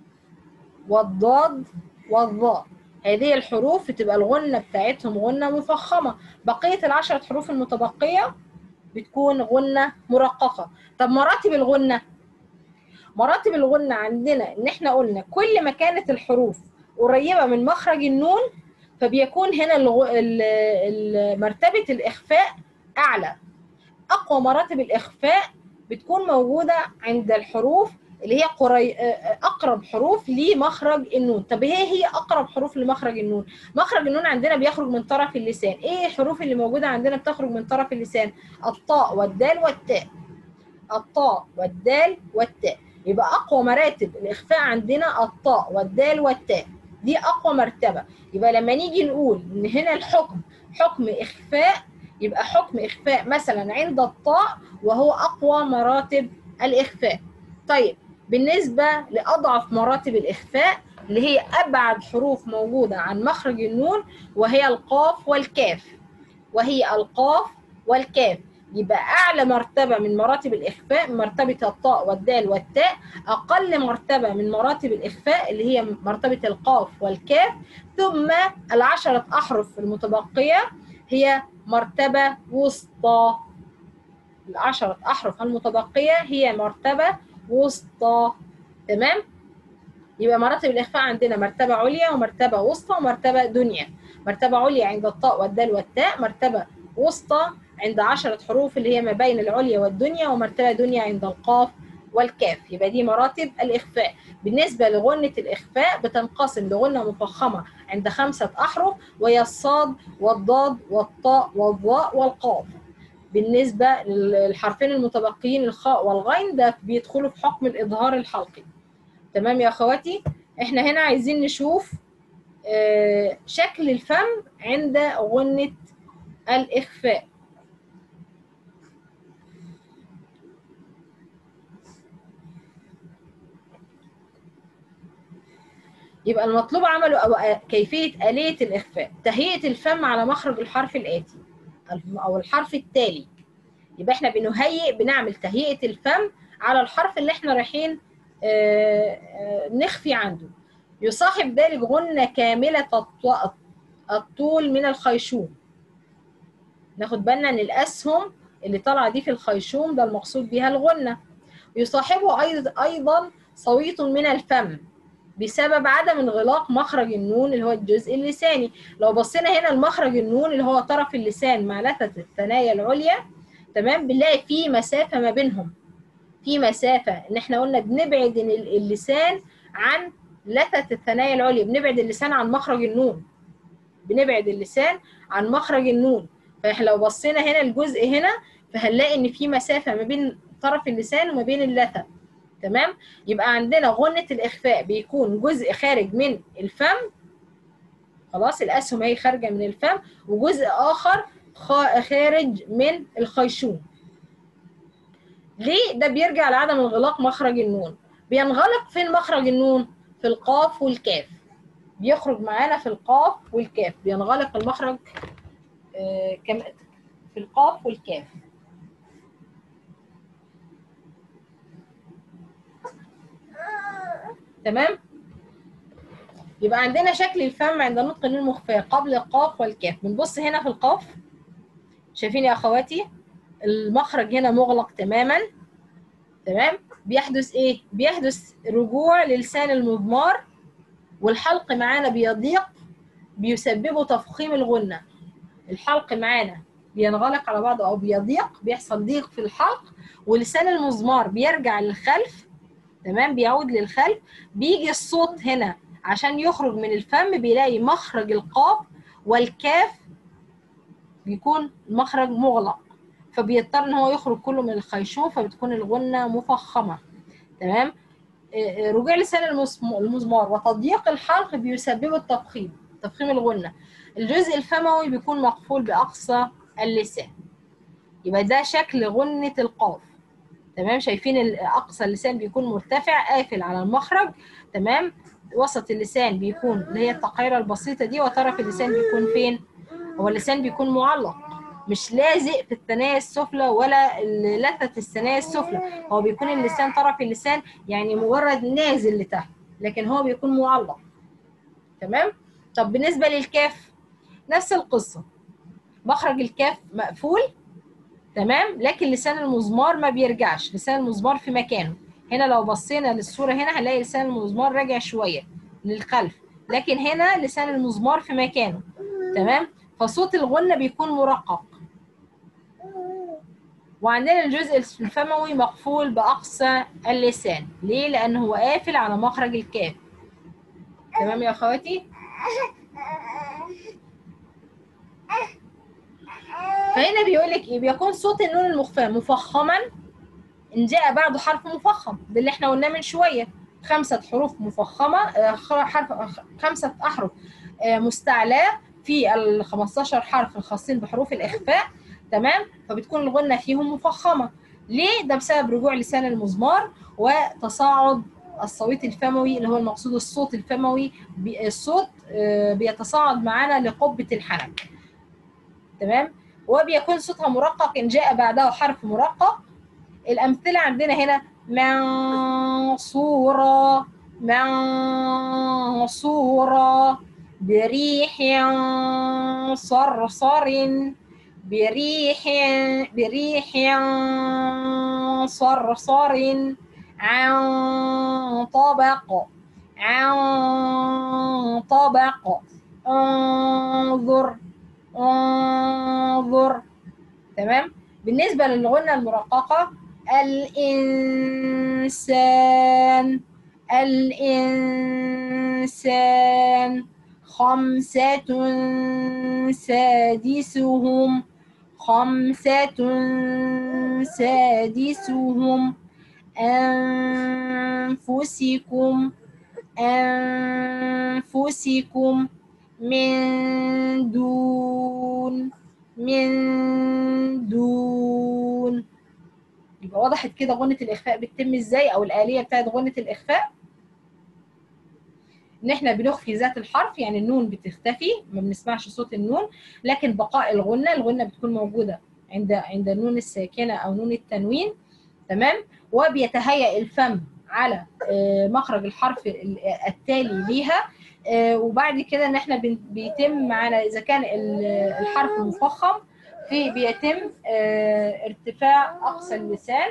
والضاد والظاء هذه الحروف بتبقى الغنة بتاعتهم غنة مفخمة بقية العشرة حروف المتبقية بتكون غنة مرققة طب مراتب الغنة مراتب الغنة عندنا ان احنا قلنا كل ما كانت الحروف قريبة من مخرج النون فبيكون هنا الغ... ال... ال... مرتبة الإخفاء أعلى أقوى مراتب الإخفاء بتكون موجودة عند الحروف اللي هي قري... أقرب حروف لمخرج النون طب هي هي أقرب حروف لمخرج النون مخرج النون عندنا بيخرج من طرف اللسان إيه الحروف اللي موجودة عندنا بتخرج من طرف اللسان الطاء والدال والتاء الطاء والدال والتاء يبقى اقوى مراتب الاخفاء عندنا الطاء والدال والتاء دي اقوى مرتبه يبقى لما نيجي نقول ان هنا الحكم حكم اخفاء يبقى حكم اخفاء مثلا عند الطاء وهو اقوى مراتب الاخفاء طيب بالنسبه لاضعف مراتب الاخفاء اللي هي ابعد حروف موجوده عن مخرج النون وهي القاف والكاف وهي القاف والكاف يبقى أعلى مرتبة من مراتب الإخفاء مرتبة الطاء والدال والتاء أقل مرتبة من مراتب الإخفاء اللي هي مرتبة القاف والكاف ثم العشرة أحرف المتبقية هي مرتبة وسطى العشرة أحرف المتبقية هي مرتبة وسطى تمام يبقى مراتب الإخفاء عندنا مرتبة عليا ومرتبة وسطى ومرتبة دنيا مرتبة عليا عند الطاء والدال والتاء مرتبة وسطى عند عشرة حروف اللي هي ما بين العليا والدنيا ومرتبة دنيا عند القاف والكاف يبقى دي مراتب الإخفاء بالنسبة لغنة الإخفاء بتنقسم لغنة مفخمة عند خمسة أحرف وهي الصاد والضاد والطاء والظاء والقاف بالنسبة للحرفين المتبقيين الخاء والغين ده بيدخلوا في حكم الإظهار الحلقي تمام يا أخواتي احنا هنا عايزين نشوف آه، شكل الفم عند غنة الإخفاء يبقى المطلوب عمله أو كيفية آلية الإخفاء تهيئة الفم على مخرج الحرف الآتي أو الحرف التالي يبقى احنا بنهيئ بنعمل تهيئة الفم على الحرف اللي احنا رايحين آه، آه، نخفي عنده يصاحب ذلك غنة كاملة الط- الطول من الخيشوم ناخد بالنا ان الاسهم اللي طالعه دي في الخيشوم ده المقصود بها الغنه يصاحبه أيض- ايضا صويت من الفم بسبب عدم انغلاق مخرج النون اللي هو الجزء اللساني لو بصينا هنا لمخرج النون اللي هو طرف اللسان مع لثة الثنايا العليا تمام بنلاقي في مسافة ما بينهم في مسافة ان احنا قلنا بنبعد ال- اللسان عن لثه الثنايا العليا بنبعد اللسان عن مخرج النون بنبعد اللسان عن مخرج النون فاحنا لو بصينا هنا الجزء هنا فهنلاقي ان في مسافه ما بين طرف اللسان وما بين اللثه تمام يبقى عندنا غنه الاخفاء بيكون جزء خارج من الفم خلاص الاسهم هي خارجه من الفم وجزء اخر خارج من الخيشوم ليه ده بيرجع لعدم انغلاق مخرج النون بينغلق فين مخرج النون في القاف والكاف بيخرج معانا في القاف والكاف بينغلق المخرج آه كم في القاف والكاف تمام يبقى عندنا شكل الفم عند نطق النون المخفية قبل القاف والكاف بنبص هنا في القاف شايفين يا اخواتي المخرج هنا مغلق تماما تمام بيحدث ايه بيحدث رجوع للسان المضمار والحلق معانا بيضيق بيسببه تفخيم الغنة الحلق معانا بينغلق على بعضه او بيضيق بيحصل ضيق في الحلق ولسان المزمار بيرجع للخلف تمام بيعود للخلف بيجي الصوت هنا عشان يخرج من الفم بيلاقي مخرج القاف والكاف بيكون المخرج مغلق فبيضطر ان هو يخرج كله من الخيشوم فبتكون الغنة مفخمة تمام رجوع لسان المزمار وتضييق الحلق بيسبب التفخيم تفخيم الغنة الجزء الفموي بيكون مقفول بأقصى اللسان يبقى ده شكل غنة القاف تمام شايفين أقصى اللسان بيكون مرتفع قافل على المخرج تمام وسط اللسان بيكون اللي هي التقعيرة البسيطة دي وطرف اللسان بيكون فين هو اللسان بيكون معلق مش لازق في الثنايا السفلى ولا لثة الثنايا السفلى هو بيكون اللسان طرف اللسان يعني مجرد نازل لتحت لكن هو بيكون معلق تمام طب بالنسبة للكاف نفس القصة مخرج الكاف مقفول تمام لكن لسان المزمار ما بيرجعش لسان المزمار في مكانه هنا لو بصينا للصورة هنا هنلاقي لسان المزمار راجع شوية للخلف لكن هنا لسان المزمار في مكانه تمام فصوت الغنة بيكون مرقق وعندنا الجزء الفموي مقفول بأقصى اللسان ليه؟ لأنه هو قافل على مخرج الكاف تمام يا أخواتي؟ فهنا بيقول لك ايه بيكون صوت النون المخفى مفخما ان جاء بعده حرف مفخم ده اللي احنا قلناه من شويه خمسه حروف مفخمه حرف خمسه احرف مستعلاه في ال 15 حرف الخاصين بحروف الاخفاء تمام فبتكون الغنه فيهم مفخمه ليه ده بسبب رجوع لسان المزمار وتصاعد الصويت الفموي اللي هو المقصود الصوت الفموي الصوت بيتصاعد معانا لقبه الحنك تمام وبيكون صوتها مرقق ان جاء بعده حرف مرقق الامثله عندنا هنا منصورة منصورة بريح صرصر بريح بريح صرصر عن طبق عن طبق انظر انظر تمام بالنسبة للغنة المرققة الإنسان الإنسان خمسة سادسهم خمسة سادسهم أنفسكم أنفسكم من دون من دون يبقى وضحت كده غنة الإخفاء بتتم إزاي أو الآلية بتاعت غنة الإخفاء إن إحنا بنخفي ذات الحرف يعني النون بتختفي ما بنسمعش صوت النون لكن بقاء الغنة الغنة بتكون موجودة عند عند النون الساكنة أو نون التنوين تمام وبيتهيأ الفم على مخرج الحرف التالي ليها وبعد كده ان احنا بيتم معانا اذا كان الحرف مفخم في بيتم ارتفاع اقصى اللسان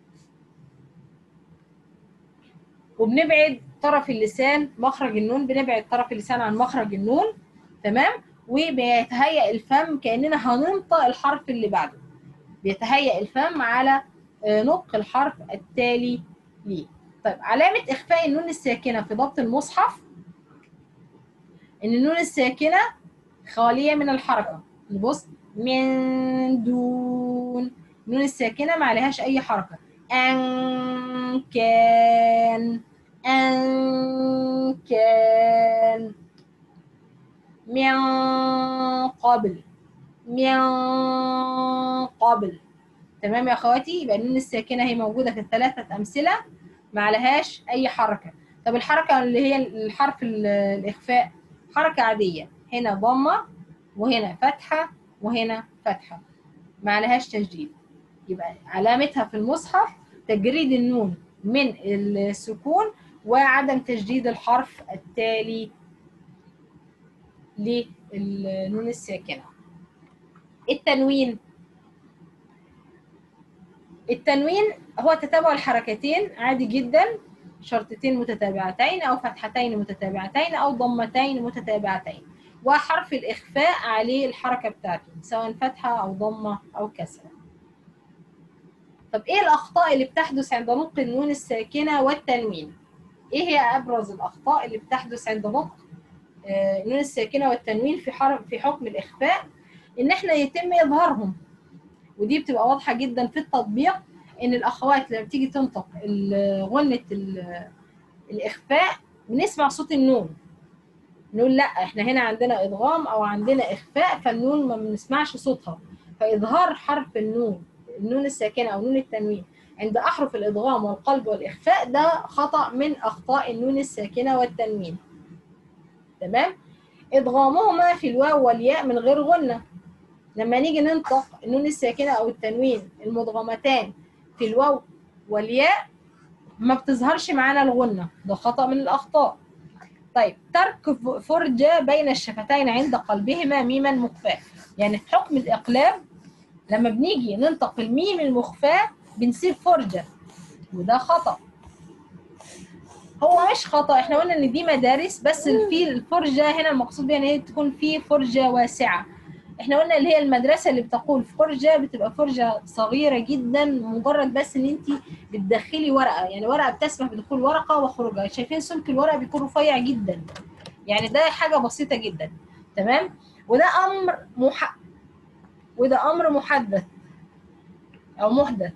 وبنبعد طرف اللسان مخرج النون بنبعد طرف اللسان عن مخرج النون تمام وبيتهيأ الفم كاننا هننطق الحرف اللي بعده بيتهيأ الفم على نطق الحرف التالي ليه طيب علامة إخفاء النون الساكنة في ضبط المصحف إن النون الساكنة خالية من الحركة نبص من دون النون الساكنة ما عليهاش أي حركة أن كان أن كان من قبل من قبل تمام يا اخواتي يبقى النون الساكنه هي موجوده في الثلاثه امثله ما عليهاش اي حركه طب الحركه اللي هي الحرف ال- الاخفاء حركه عاديه هنا ضمه وهنا فتحه وهنا فتحه ما عليهاش تشديد يبقى علامتها في المصحف تجريد النون من السكون وعدم تشديد الحرف التالي للنون الساكنه التنوين التنوين هو تتابع الحركتين عادي جدا شرطتين متتابعتين او فتحتين متتابعتين او ضمتين متتابعتين وحرف الاخفاء عليه الحركه بتاعته سواء فتحه او ضمه او كسره طب ايه الاخطاء اللي بتحدث عند نطق النون الساكنه والتنوين ايه هي ابرز الاخطاء اللي بتحدث عند نطق آه، النون الساكنه والتنوين في حرف في حكم الاخفاء ان احنا يتم اظهارهم ودي بتبقى واضحه جدا في التطبيق ان الاخوات لما بتيجي تنطق ال- غنه ال- الاخفاء بنسمع صوت النون نقول لا احنا هنا عندنا ادغام او عندنا اخفاء فالنون ما بنسمعش صوتها فاظهار حرف النون النون الساكنه او نون التنوين عند احرف الادغام والقلب والاخفاء ده خطا من اخطاء النون الساكنه والتنوين تمام ادغامهما في الواو والياء من غير غنه لما نيجي ننطق النون الساكنه او التنوين المدغمتان في الواو والياء ما بتظهرش معانا الغنه ده خطا من الاخطاء طيب ترك ف- فرجه بين الشفتين عند قلبهما ميما مخفاه يعني في حكم الاقلاب لما بنيجي ننطق الميم المخفاه بنسيب فرجه وده خطا هو مش خطا احنا قلنا ان دي مدارس بس في الفرجه هنا المقصود بيها ان هي تكون في فرجه واسعه احنا قلنا اللي هي المدرسه اللي بتقول فرجه بتبقى فرجه صغيره جدا مجرد بس ان انت بتدخلي ورقه يعني ورقه بتسمح بدخول ورقه وخروجها شايفين سمك الورقه بيكون رفيع جدا يعني ده حاجه بسيطه جدا تمام وده امر مح... وده امر محدث او محدث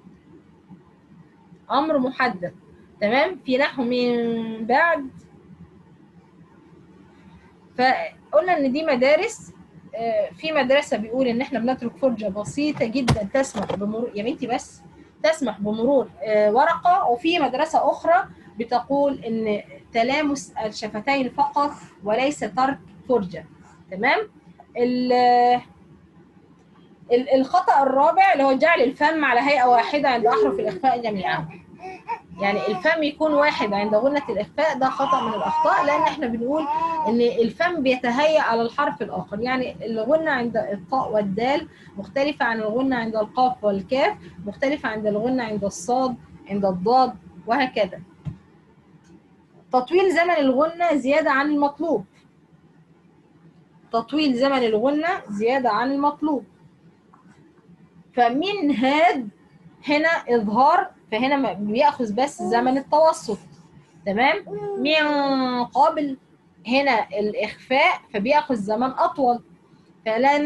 امر محدث تمام في نحو من بعد فقلنا ان دي مدارس آه، في مدرسه بيقول ان احنا بنترك فرجه بسيطه جدا تسمح بمرور يا بنتي بس تسمح بمرور آه، ورقه وفي مدرسه اخرى بتقول ان تلامس الشفتين فقط وليس ترك فرجه تمام ال- ال- الخطا الرابع اللي هو جعل الفم على هيئه واحده عند احرف الاخفاء جميعا يعني الفم يكون واحد عند غنة الإخفاء ده خطأ من الأخطاء لأن إحنا بنقول إن الفم بيتهيأ على الحرف الآخر يعني الغنة عند الطاء والدال مختلفة عن الغنة عند القاف والكاف مختلفة عند الغنة عند الصاد عند الضاد وهكذا تطويل زمن الغنة زيادة عن المطلوب تطويل زمن الغنة زيادة عن المطلوب فمن هاد هنا إظهار فهنا ما- بيأخذ بس زمن التوسط تمام من قبل هنا الإخفاء فبيأخذ زمن أطول فلن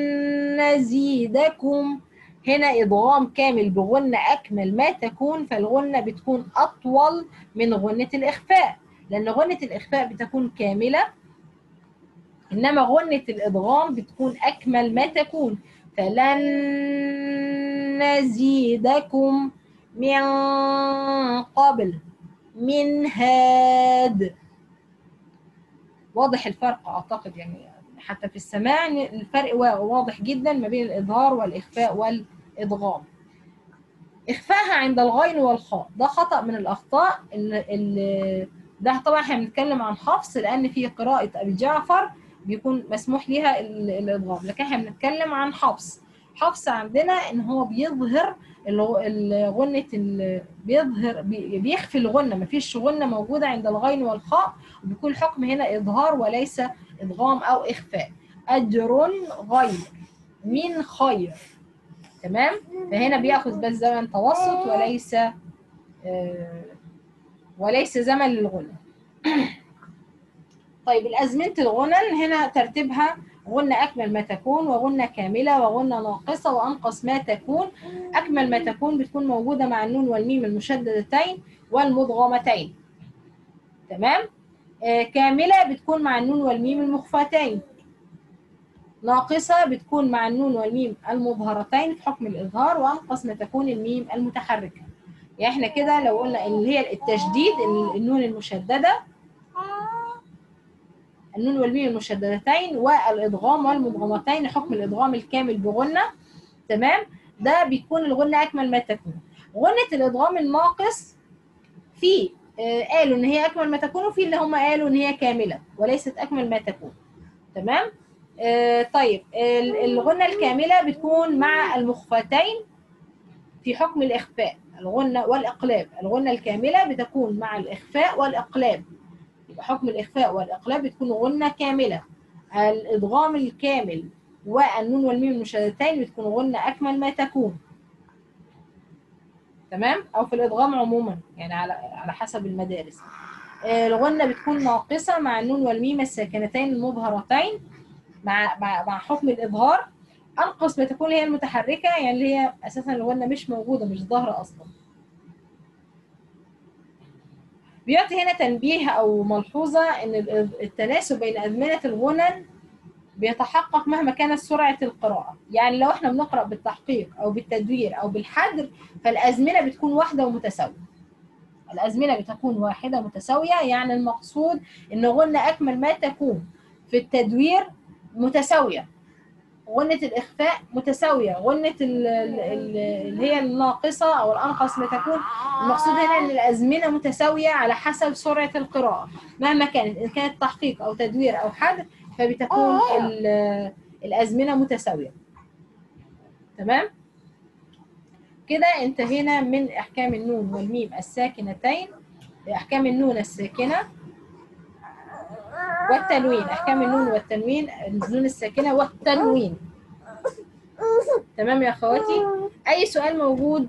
نزيدكم هنا إدغام كامل بغنة أكمل ما تكون فالغنة بتكون أطول من غنة الإخفاء لأن غنة الإخفاء بتكون كاملة إنما غنة الإدغام بتكون أكمل ما تكون فلن نزيدكم من قبل من هاد واضح الفرق اعتقد يعني حتى في السماع إن الفرق وا- واضح جدا ما بين الاظهار والاخفاء والادغام اخفائها عند الغين والخاء ده خطا من الاخطاء اللي ده طبعا احنا بنتكلم عن حفص لان في قراءه ابي جعفر بيكون مسموح ليها ال- الادغام لكن احنا بنتكلم عن حفص حفص عندنا ان هو بيظهر الغ- الغنة ال- بيظهر بي- بيخفي الغنة مفيش غنة موجودة عند الغين والخاء وبيكون الحكم هنا إظهار وليس إدغام أو إخفاء أجر غير من خير تمام فهنا بياخذ بس زمن توسط وليس آه، وليس زمن للغنى طيب الأزمنة الغنن هنا ترتيبها غنة أكمل ما تكون وغنة كاملة وغنة ناقصة وأنقص ما تكون أكمل ما تكون بتكون موجودة مع النون والميم المشددتين والمدغمتين تمام آه كاملة بتكون مع النون والميم المخفتين ناقصة بتكون مع النون والميم المظهرتين في حكم الإظهار وأنقص ما تكون الميم المتحركة يعني احنا كده لو قلنا اللي هي التشديد النون المشددة النون والميم المشددتين والإدغام والمدغمتين حكم الإدغام الكامل بغنة تمام ده بيكون الغنة أكمل ما تكون غنة الإدغام الناقص في آه قالوا إن هي أكمل ما تكون وفي اللي هم قالوا إن هي كاملة وليست أكمل ما تكون تمام آه طيب الغنة الكاملة بتكون مع المخفتين في حكم الإخفاء الغنة والإقلاب الغنة الكاملة بتكون مع الإخفاء والإقلاب يبقى حكم الإخفاء والإقلاب بتكون غنة كاملة الإدغام الكامل والنون والميم المشددتين بتكون غنة أكمل ما تكون تمام أو في الإدغام عموما يعني على على حسب المدارس الغنة بتكون ناقصة مع النون والميم الساكنتين المظهرتين مع مع مع حكم الإظهار أنقص ما تكون هي المتحركة يعني اللي هي أساسا الغنة مش موجودة مش ظاهرة أصلا بيعطي هنا تنبيه أو ملحوظة إن التناسب بين أزمنة الغنن بيتحقق مهما كانت سرعة القراءة يعني لو احنا بنقرأ بالتحقيق أو بالتدوير أو بالحذر فالأزمنة بتكون واحدة ومتساوية الأزمنة بتكون واحدة متساوية يعني المقصود إن غنة أكمل ما تكون في التدوير متساوية غنة الإخفاء متساوية غنة اللي هي الناقصة أو الأنقص ما تكون المقصود هنا أن الأزمنة متساوية على حسب سرعة القراءة مهما كانت إن كانت تحقيق أو تدوير أو حذف فبتكون الأزمنة متساوية تمام كده انتهينا من أحكام النون والميم الساكنتين أحكام النون الساكنة والتنوين احكام النون والتنوين النون الساكنه والتنوين تمام يا اخواتي اي سؤال موجود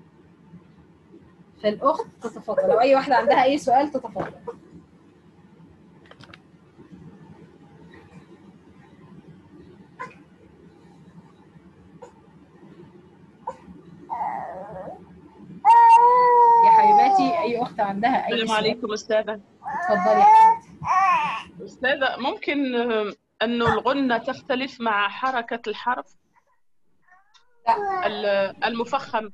فالاخت تتفضل لو اي واحده عندها اي سؤال تتفضل يا حبيباتي اي اخت عندها اي السلام سؤال عليكم أستاذة اتفضلي يا حبيبتي أستاذة ممكن آه، أنه الغنة تختلف مع حركة الحرف لا ال- المفخم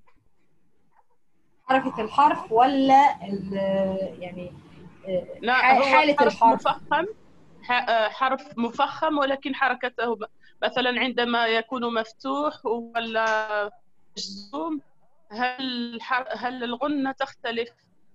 حركه الحرف ولا ال- يعني آه، لا ح- هو حاله حرف الحرف مفخم ح- آه، حرف مفخم ولكن حركته ب- مثلا عندما يكون مفتوح ولا مجزوم هل ح- هل الغنة تختلف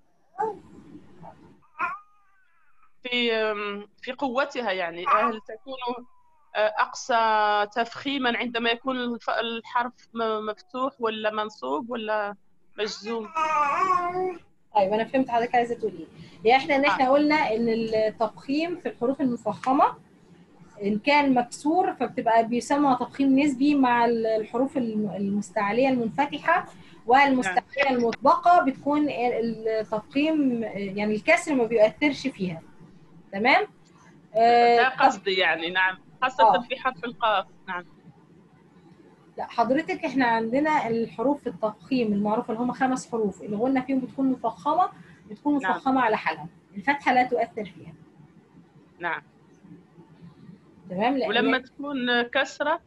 في آم، في قوتها يعني هل تكون آه، أقصى تفخيما عندما يكون الف- الحرف م- مفتوح ولا منصوب ولا مجزوم طيب انا فهمت حضرتك عايزه تقول ايه يعني احنا ان احنا قلنا ان التفخيم في الحروف المفخمه ان كان مكسور فبتبقى بيسمى تفخيم نسبي مع الحروف الم- المستعليه المنفتحه والمستعليه المطبقه بتكون التفخيم يعني الكسر ما بيؤثرش فيها تمام ده آه قصدي يعني نعم خاصة آه. في حرف القاف نعم لا حضرتك احنا عندنا الحروف في التفخيم المعروفه اللي هم خمس حروف اللي قلنا فيهم بتكون مفخمه بتكون نعم. مفخمه على حالها الفتحه لا تؤثر فيها نعم تمام لأن ولما تكون كسرة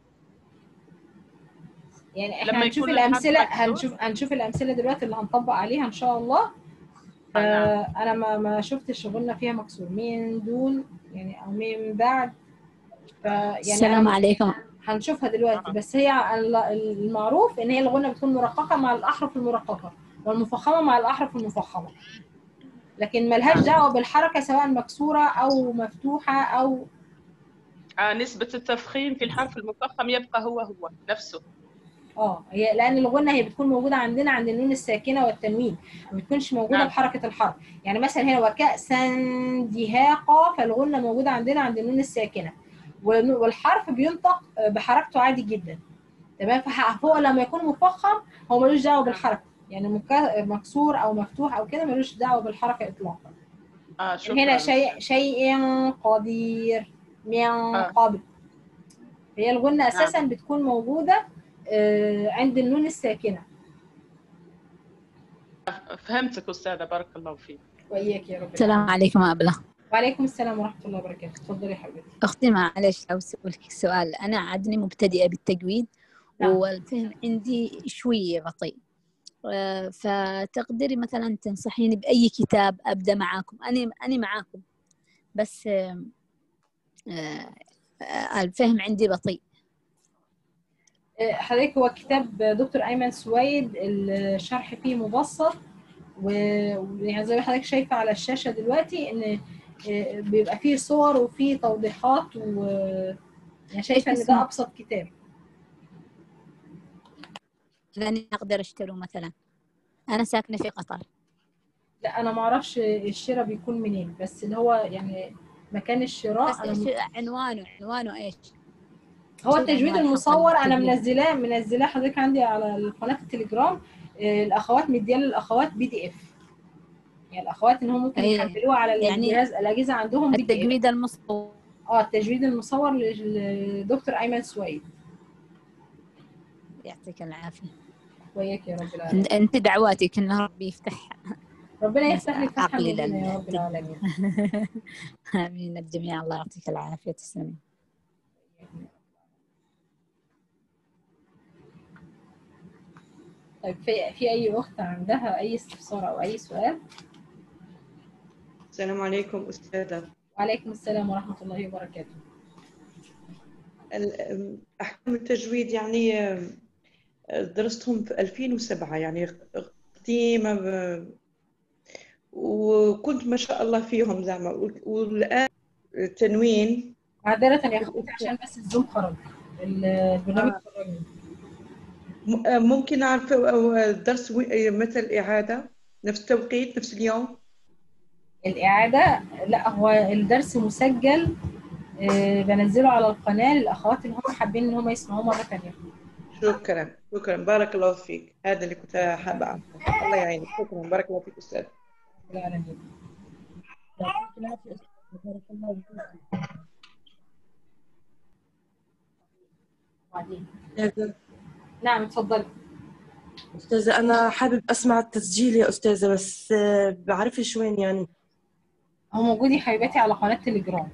يعني احنا لما هنشوف يكون الحرف الامثله مكسور؟ هنشوف هنشوف الامثله دلوقتي اللي هنطبق عليها ان شاء الله آه، نعم. آه انا ما ما شفتش غنى فيها مكسور من دون يعني او من بعد ف يعني السلام هن- عليكم هنشوفها دلوقتي آه. بس هي ال- المعروف ان هي الغنى بتكون مرققه مع الاحرف المرققه والمفخمه مع الاحرف المفخمه لكن ملهاش نعم. دعوه بالحركه سواء مكسوره او مفتوحه او آه نسبة التفخيم في الحرف المفخم يبقى هو هو نفسه اه هي لان الغنه هي بتكون موجوده عندنا عند النون الساكنه والتنوين ما بتكونش موجوده نعم. بحركه الحرف يعني مثلا هنا وكأسا دهاقا فالغنه موجوده عندنا عند النون الساكنه والن- والحرف بينطق بحركته عادي جدا تمام فهو لما يكون مفخم هو ملوش دعوه بالحركه يعني مكا- مكسور او مفتوح او كده ملوش دعوه بالحركه اطلاقا اه شكرا هنا شيء شيء قدير من آه. قبل هي الغنة أساسا بتكون موجودة آه، عند النون الساكنة فهمتك استاذه بارك الله فيك وإياك يا رب السلام عليكم أبلة وعليكم السلام ورحمة الله وبركاته تفضلي يا حبيبتي أختي معلش لو أسألك سؤال أنا عدني مبتدئة بالتجويد نعم. والفهم عندي شوية بطيء آه، فتقدري مثلا تنصحيني بأي كتاب أبدأ معاكم أنا أنا معاكم بس آه، آه، آه، الفهم عندي بطيء آه، حضرتك هو كتاب دكتور أيمن سويد الشرح فيه مبسط و- ويعني زي ما حضرتك شايفة على الشاشة دلوقتي إن آه، بيبقى فيه صور وفيه توضيحات و يعني شايفة إن ده أبسط كتاب لأني أقدر أشتريه مثلا أنا ساكنة في قطر لا أنا معرفش الشراء بيكون منين بس اللي هو يعني مكان الشراء بس أنا إيش عنوانه عنوانه إيش هو شو التجويد العنوان حق المصور انا التجويد؟ منزلاه منزلاه حضرتك عندي على قناه التليجرام آه، الاخوات مديان للاخوات بي دي اف يعني الاخوات ان هم ممكن أي. يحملوها على يعني الجهاز الاجهزه عندهم بي دي اف التجويد المصور اه التجويد المصور للدكتور ايمن سويد يعطيك العافية وياك يا رب العالمين أنت- أنت دعواتك إن ربي يفتح ربنا يفتح لك فتحا عقلي مبينا يا لل- رب العالمين آمين الجميع الله يعطيك العافية تسلمي طيب في في اي اخت عندها اي استفسار او اي سؤال السلام عليكم أستاذة وعليكم السلام ورحمه الله وبركاته ال- أحكام التجويد يعني آه، درستهم في 2007 يعني قديمة ب- وكنت ما شاء الله فيهم زعما والآن التنوين معذره يا اخوتي عشان بس الزوم خرج البرنامج خرجني م- آه، ممكن أعرف آه، الدرس وي- متى الإعادة نفس التوقيت نفس اليوم الإعادة لا هو الدرس مسجل آه، بنزله على القناة للأخوات اللي هم حابين إن هم يسمعوه مرة تانية شكرا شكرا بارك الله فيك هذا اللي كنت حابة أعرفه الله يعينك شكرا بارك الله فيك أستاذ رب العالمين وبعدين. أستاذة نعم اتفضلي أستاذة أنا حابب أسمع التسجيل يا أستاذة بس آه، بعرفش وين يعني هو موجود يا حبيباتي على قناة تليجرام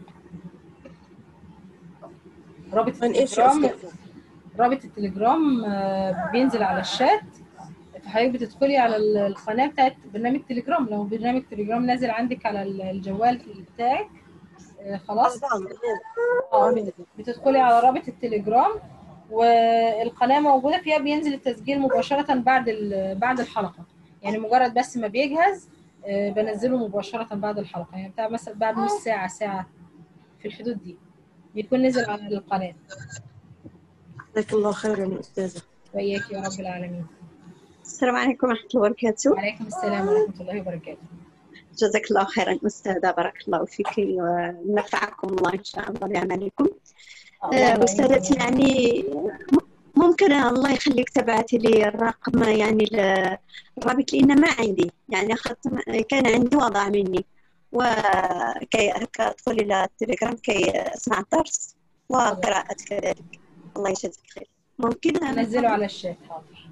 رابط وين إيش يا التليجرام أستاذة رابط التليجرام آه، بينزل على الشات فحضرتك بتدخلي على ال- القناة بتاعت برنامج تليجرام لو برنامج تليجرام نازل عندك على ال- الجوال بتاعك آه، خلاص آه، بتدخلي على رابط التليجرام والقناه موجوده فيها بينزل التسجيل مباشره بعد ال- بعد الحلقه يعني مجرد بس ما بيجهز آه، بنزله مباشره بعد الحلقه يعني بتاع مثلا بعد نص ساعه ساعه في الحدود دي بيكون نزل على القناه جزاك الله خيرا يا أستاذة وإياك يا رب العالمين السلام عليكم ورحمة الله وبركاته وعليكم السلام ورحمه الله وبركاته جزاك الله خيرا أستاذة بارك الله فيك ونفعكم الله إن شاء الله بعملكم اللهم آه، آمين. أستاذتي يعني ممكن الله يخليك تبعتي لي الرقم يعني ل- الرابط لأن ما عندي يعني أخذت كان عندي وضع مني وكي أدخل إلى التليجرام كي أسمع الدرس وقراءة كذلك الله يجزاك خير ممكن نزله على الشات حاضر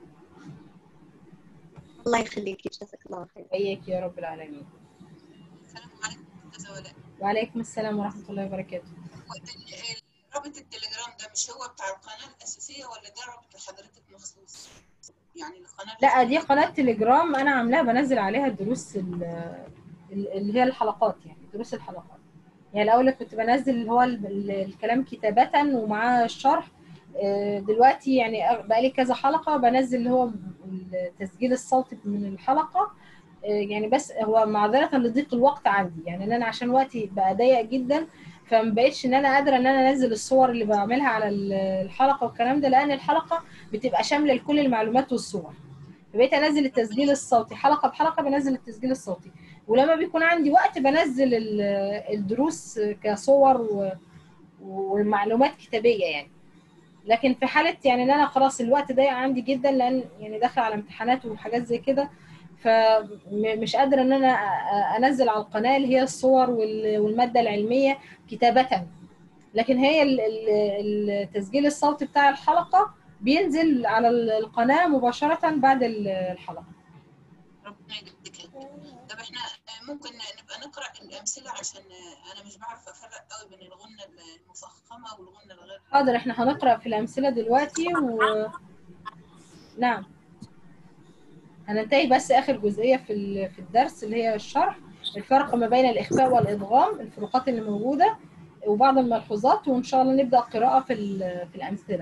الله يخليك جزاك الله خير وإياك يا رب العالمين السلام عليكم استاذة ولاء وعليكم السلام ورحمه الله وبركاته هو ده ال- رابط التليجرام ده مش هو بتاع القناة الأساسية ولا ده رابط لحضرتك مخصوص؟ يعني القناة لا دي قناة تليجرام أنا عاملاها بنزل عليها الدروس ال- ال- اللي هي الحلقات يعني دروس الحلقات يعني الأول كنت بنزل اللي هو ال- ال- الكلام كتابة ومعاه الشرح آه، دلوقتي يعني بقالي كذا حلقة بنزل اللي هو التسجيل الصوتي من الحلقة آه، يعني بس هو معذرة لضيق الوقت عندي يعني إن أنا عشان وقتي بقى ضيق جدا فما بقتش ان انا قادره ان انا انزل الصور اللي بعملها على ال- الحلقه والكلام ده لان الحلقه بتبقى شامله لكل المعلومات والصور فبقيت انزل التسجيل الصوتي حلقه بحلقه بنزل التسجيل الصوتي ولما بيكون عندي وقت بنزل ال- الدروس كصور و- ومعلومات كتابيه يعني لكن في حاله يعني ان انا خلاص الوقت ضيق عندي جدا لان يعني داخل على امتحانات وحاجات زي كده فمش قادره ان انا أ- انزل على القناه اللي هي الصور وال- والماده العلميه كتابه لكن هي ال- ال- التسجيل الصوتي بتاع الحلقه بينزل على القناه مباشره بعد الحلقه ربنا يجزيك الخير. طب احنا ممكن نبقى نقرا الامثله عشان انا مش بعرف افرق قوي بين الغنه المفخمه والغنه الغير حاضر احنا هنقرا في الامثله دلوقتي و نعم هننتهي بس اخر جزئيه في ال- في الدرس اللي هي الشرح الفرق ما بين الاخفاء والادغام الفروقات اللي موجوده وبعض الملحوظات وان شاء الله نبدا قراءه في ال- في الامثله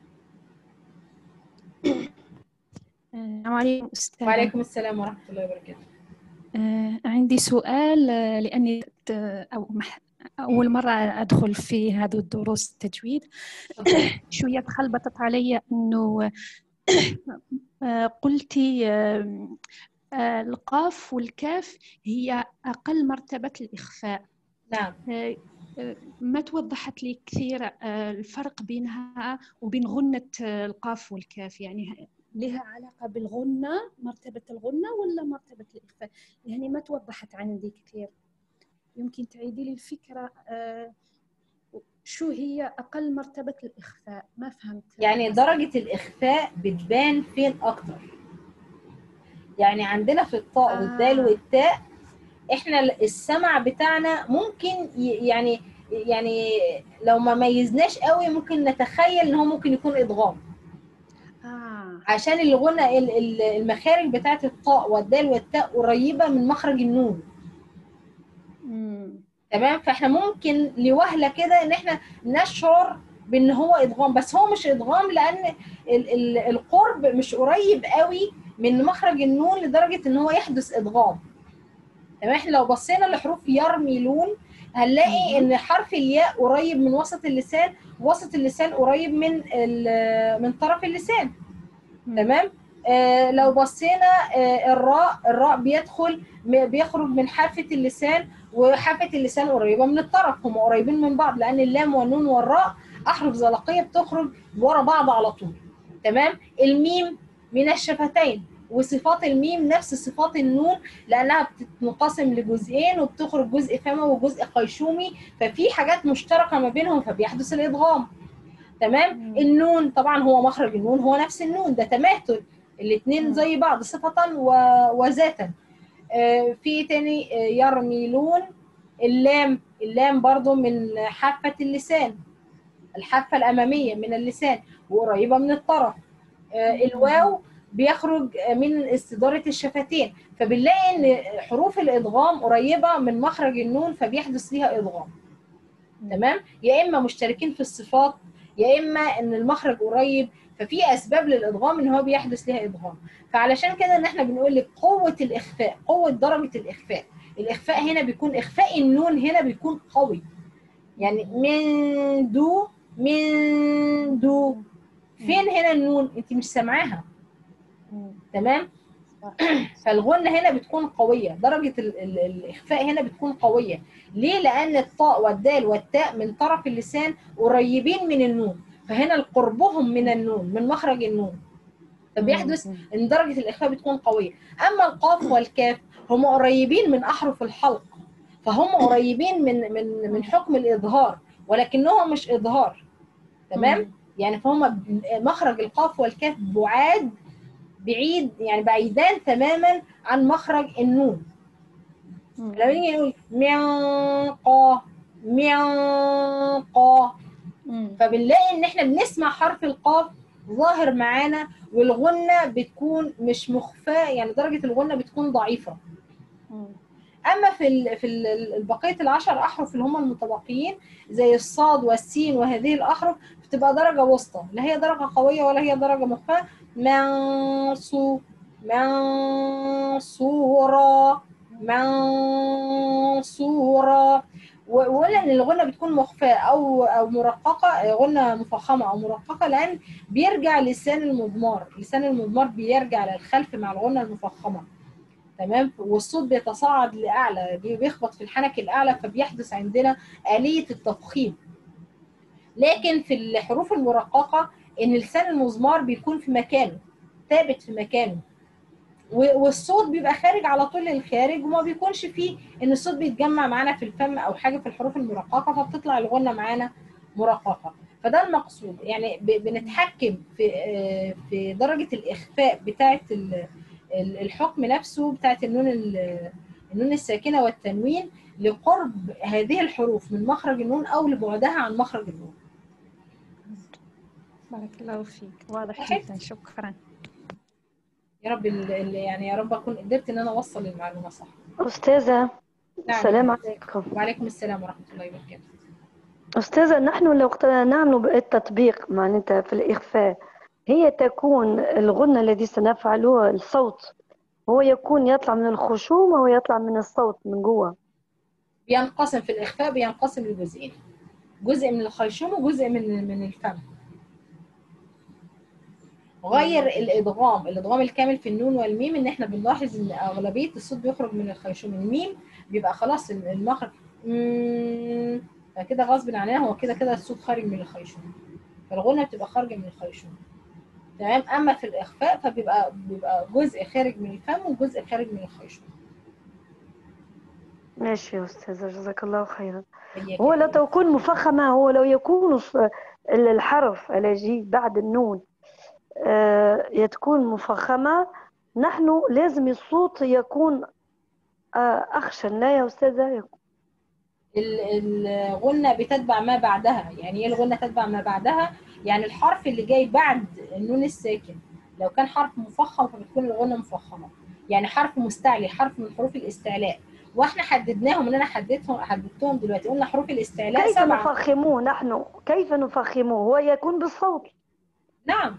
السلام عليكم أستاذ وعليكم السلام ورحمه الله وبركاته آه، عندي سؤال آه، لأني ت- أو مح- أول مرة أدخل في هذه الدروس التجويد شوية تخلبطت علي أنه آه، قلتي آه، آه، القاف والكاف هي أقل مرتبة الإخفاء نعم آه، آه، ما توضحت لي كثير آه، الفرق بينها وبين غنة آه، القاف والكاف يعني لها علاقة بالغنة مرتبة الغنة ولا مرتبة الإخفاء يعني ما توضحت عندي كثير يمكن تعيدي لي الفكرة آه، شو هي أقل مرتبة الإخفاء ما فهمت يعني درجه الاخفاء بتبان فين اكتر يعني عندنا في الطاء آه. والدال والتاء احنا السمع بتاعنا ممكن ي- يعني يعني لو ما ميزناش قوي ممكن نتخيل ان هو ممكن يكون ادغام آه عشان الغنى ال- ال- المخارج بتاعت الطاء والدال والتاء قريبه من مخرج النون مم. تمام فاحنا ممكن لوهله كده ان احنا نشعر بان هو ادغام بس هو مش ادغام لان ال- ال- القرب مش قريب قوي من مخرج النون لدرجه ان هو يحدث ادغام تمام احنا لو بصينا لحروف يرملون هنلاقي ان حرف الياء قريب من وسط اللسان وسط اللسان قريب من ال- من طرف اللسان مم. تمام آه لو بصينا آه الراء الراء بيدخل م- بيخرج من حافة اللسان وحافة اللسان قريبة من الطرف هم قريبين من بعض لأن اللام والنون والراء أحرف زلقية بتخرج ورا بعض على طول تمام الميم من الشفتين وصفات الميم نفس صفات النون لأنها بتنقسم لجزئين وبتخرج جزء فمي وجزء خيشومي ففي حاجات مشتركة ما بينهم فبيحدث الإدغام تمام مم. النون طبعا هو مخرج النون هو نفس النون ده تماثل الاثنين مم. زي بعض صفة و- وذاتا آه، في تاني آه، يرميلون اللام اللام برضو من حافة اللسان الحافة الأمامية من اللسان وقريبة من الطرف آه، الواو بيخرج من استدارة الشفتين فبنلاقي ان حروف الادغام قريبة من مخرج النون فبيحدث ليها ادغام تمام يا اما مشتركين في الصفات يا اما ان المخرج قريب ففي اسباب للادغام ان هو بيحدث ليها ادغام فعلشان كده ان احنا بنقول لك قوه الاخفاء قوه درجه الاخفاء الاخفاء هنا بيكون اخفاء النون هنا بيكون قوي يعني من دو من دو فين هنا النون انت مش سامعاها مم. تمام صح. فالغنة هنا بتكون قوية درجة ال ال الإخفاء هنا بتكون قوية ليه؟ لأن الطاء والدال والتاء من طرف اللسان قريبين من النون فهنا قربهم من النون من مخرج النون فبيحدث مم. ان درجة الإخفاء بتكون قوية أما القاف والكاف هم قريبين من أحرف الحلق فهم قريبين من من من حكم الإظهار ولكنهم مش إظهار تمام؟ مم. يعني فهم مخرج القاف والكاف بعاد بعيد يعني بعيدان تماما عن مخرج النون مم. لما نيجي نقول ميقا ميقا مم. فبنلاقي ان احنا بنسمع حرف القاف ظاهر معانا والغنة بتكون مش مخفاة يعني درجة الغنة بتكون ضعيفة مم. اما في ال في ال بقيه العشر احرف اللي هم المتبقيين زي الصاد والسين وهذه الاحرف بتبقى درجه وسطى لا هي درجه قويه ولا هي درجه مخفاه منصو منصورة منصورة وقلنا ان الغنه بتكون مخفاه او او مرققه غنه مفخمه او مرققه لان بيرجع لسان المضمار لسان المضمار بيرجع للخلف مع الغنه المفخمه تمام والصوت بيتصاعد لاعلى بيخبط في الحنك الاعلى فبيحدث عندنا اليه التفخيم لكن في الحروف المرققه ان لسان المزمار بيكون في مكانه ثابت في مكانه و- والصوت بيبقى خارج على طول للخارج وما بيكونش فيه ان الصوت بيتجمع معانا في الفم او حاجه في الحروف المرققه فبتطلع الغنه معانا مرققه فده المقصود يعني ب- بنتحكم في آه، في درجه الاخفاء بتاعه ال- ال- الحكم نفسه بتاعه النون ال- النون الساكنه والتنوين لقرب هذه الحروف من مخرج النون او لبعدها عن مخرج النون بارك الله فيك واضح واحد. جدا شكرا يا رب ال- ال- يعني يا رب اكون قدرت ان انا اوصل المعلومه صح أستاذة نعم. السلام عليكم وعليكم السلام ورحمه الله وبركاته أستاذة نحن لو اقت- نعمل التطبيق معناتها في الإخفاء هي تكون الغنى الذي سنفعله الصوت هو يكون يطلع من الخشوم أو يطلع من الصوت من جوا بينقسم في الاخفاء بينقسم لجزئين جزء من الخيشوم وجزء من من الفم غير الادغام الادغام الكامل في النون والميم ان احنا بنلاحظ ان اغلبيه الصوت بيخرج من الخيشوم الميم بيبقى خلاص المخرج مم، فكده غصب عننا هو كده كده الصوت خارج من الخيشوم فالغنه بتبقى خارجه من الخيشوم تمام اما في الاخفاء فبيبقى بيبقى جزء خارج من الفم وجزء خارج من الخيشوم ماشي يا أستاذة جزاك الله خيرا إياك هو يا لو رب. تكون مفخمة هو لو يكون الص- الحرف الذي بعد النون آه، تكون مفخمة نحن لازم الصوت يكون آه، أخشن لا يا أستاذة ال- الغنة بتتبع ما بعدها يعني ايه الغنة تتبع ما بعدها يعني الحرف اللي جاي بعد النون الساكن لو كان حرف مفخم فبتكون الغنة مفخمة يعني حرف مستعلي حرف من حروف الاستعلاء واحنا حددناهم ان انا حددتهم حددتهم دلوقتي قلنا حروف الاستعلاء كيف سبعة نفخموه نحن كيف نفخموه هو يكون بالصوت نعم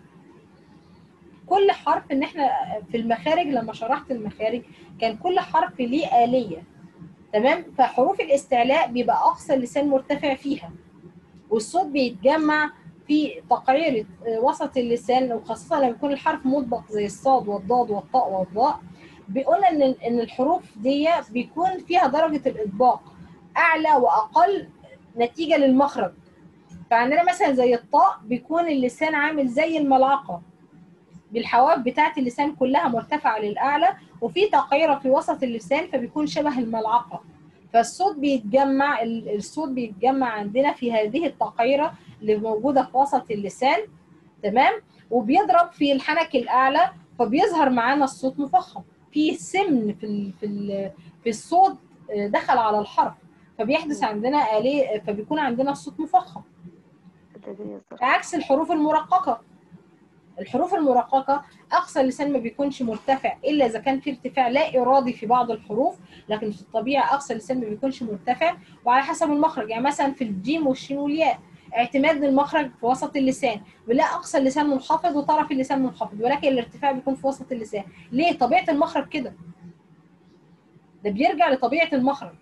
كل حرف ان احنا في المخارج لما شرحت المخارج كان كل حرف ليه آلية تمام فحروف الاستعلاء بيبقى اقصى اللسان مرتفع فيها والصوت بيتجمع في تقعير آه، وسط اللسان وخاصة لما يكون الحرف مطبق زي الصاد والضاد والطاء والضاء بيقول ان ان الحروف دي بيكون فيها درجة الاطباق اعلى واقل نتيجة للمخرج فعندنا مثلا زي الطاء بيكون اللسان عامل زي الملعقة بالحواف بتاعت اللسان كلها مرتفعة للأعلى وفي تقعيرة في وسط اللسان فبيكون شبه الملعقة فالصوت بيتجمع ال- الصوت بيتجمع عندنا في هذه التقعيرة اللي موجودة في وسط اللسان تمام وبيضرب في الحنك الأعلى فبيظهر معانا الصوت مفخم في سمن في ال في ال في الصوت آه، دخل على الحرف فبيحدث عندنا آلية فبيكون عندنا الصوت مفخم عكس الحروف المرققة الحروف المرققة أقصى اللسان ما بيكونش مرتفع إلا إذا كان في ارتفاع لا إرادي في بعض الحروف لكن في الطبيعة أقصى اللسان ما بيكونش مرتفع وعلى حسب المخرج يعني مثلا في الجيم والشين والياء اعتماد للمخرج في وسط اللسان بنلاقي أقصى اللسان منخفض وطرف اللسان منخفض ولكن الارتفاع بيكون في وسط اللسان ليه؟ طبيعة المخرج كده ده بيرجع لطبيعة المخرج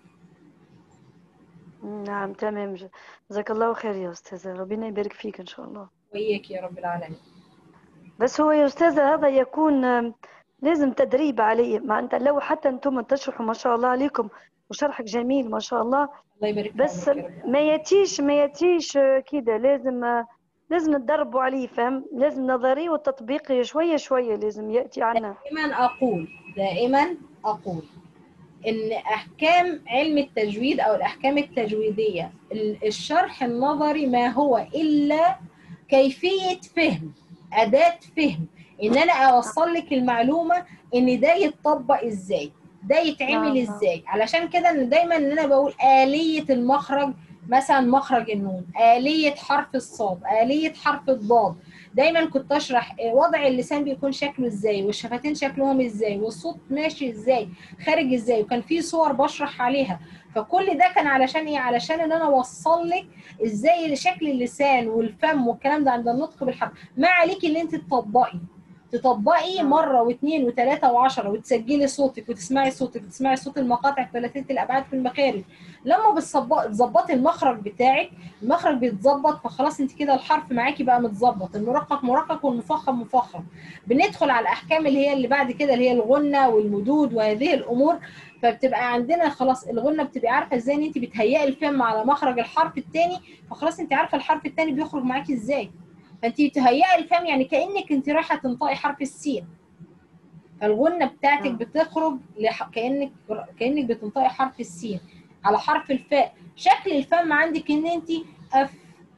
نعم تمام ج- جزاك الله خير يا أستاذة ربنا يبارك فيك إن شاء الله وإياك يا رب العالمين بس هو يا أستاذة هذا يكون آم، لازم تدريب عليه مع أنت لو حتى أنتم تشرحوا ما شاء الله عليكم وشرحك جميل ما شاء الله الله يبارك في بس عمرك يا رب ما ياتيش ما ياتيش آه، كده لازم آه، لازم نتدربوا عليه فهم لازم نظري والتطبيقي شوية شوية لازم يأتي عنا دائما أقول دائما أقول إن أحكام علم التجويد أو الأحكام التجويدية ال- الشرح النظري ما هو إلا كيفية فهم أداة فهم إن أنا أوصل لك المعلومة إن ده يتطبق إزاي ده يتعمل نعم. إزاي علشان كده إن دايما إن أنا بقول آلية المخرج مثلا مخرج النون آلية حرف الصاد آلية حرف الضاد دايما كنت اشرح وضع اللسان بيكون شكله ازاي والشفتين شكلهم ازاي والصوت ماشي ازاي خارج ازاي وكان في صور بشرح عليها فكل ده كان علشان ايه علشان ان انا اوصل لك ازاي شكل اللسان والفم والكلام ده عند النطق بالحرف ما عليكي ان انت تطبقي تطبقي مره واثنين وثلاثه وعشرة وتسجلي صوتك وتسمعي صوتك وتسمعي صوت المقاطع ثلاثيه الابعاد في المخارج لما بتصب- بتظبطي المخرج بتاعك المخرج بيتظبط فخلاص انت كده الحرف معاكي بقى متظبط المرقق مرقق والمفخم مفخم بندخل على الاحكام اللي هي اللي بعد كده اللي هي الغنه والمدود وهذه الامور فبتبقى عندنا خلاص الغنه بتبقى عارفه ازاي ان انت بتهيئي الفم على مخرج الحرف الثاني فخلاص انت عارفه الحرف الثاني بيخرج معاكي ازاي فانت بتهيئي الفم يعني كانك انت رايحه تنطقي حرف السين فالغنه بتاعتك مم. بتخرج لح... كانك كانك بتنطقي حرف السين على حرف الفاء شكل الفم عندك ان انت اف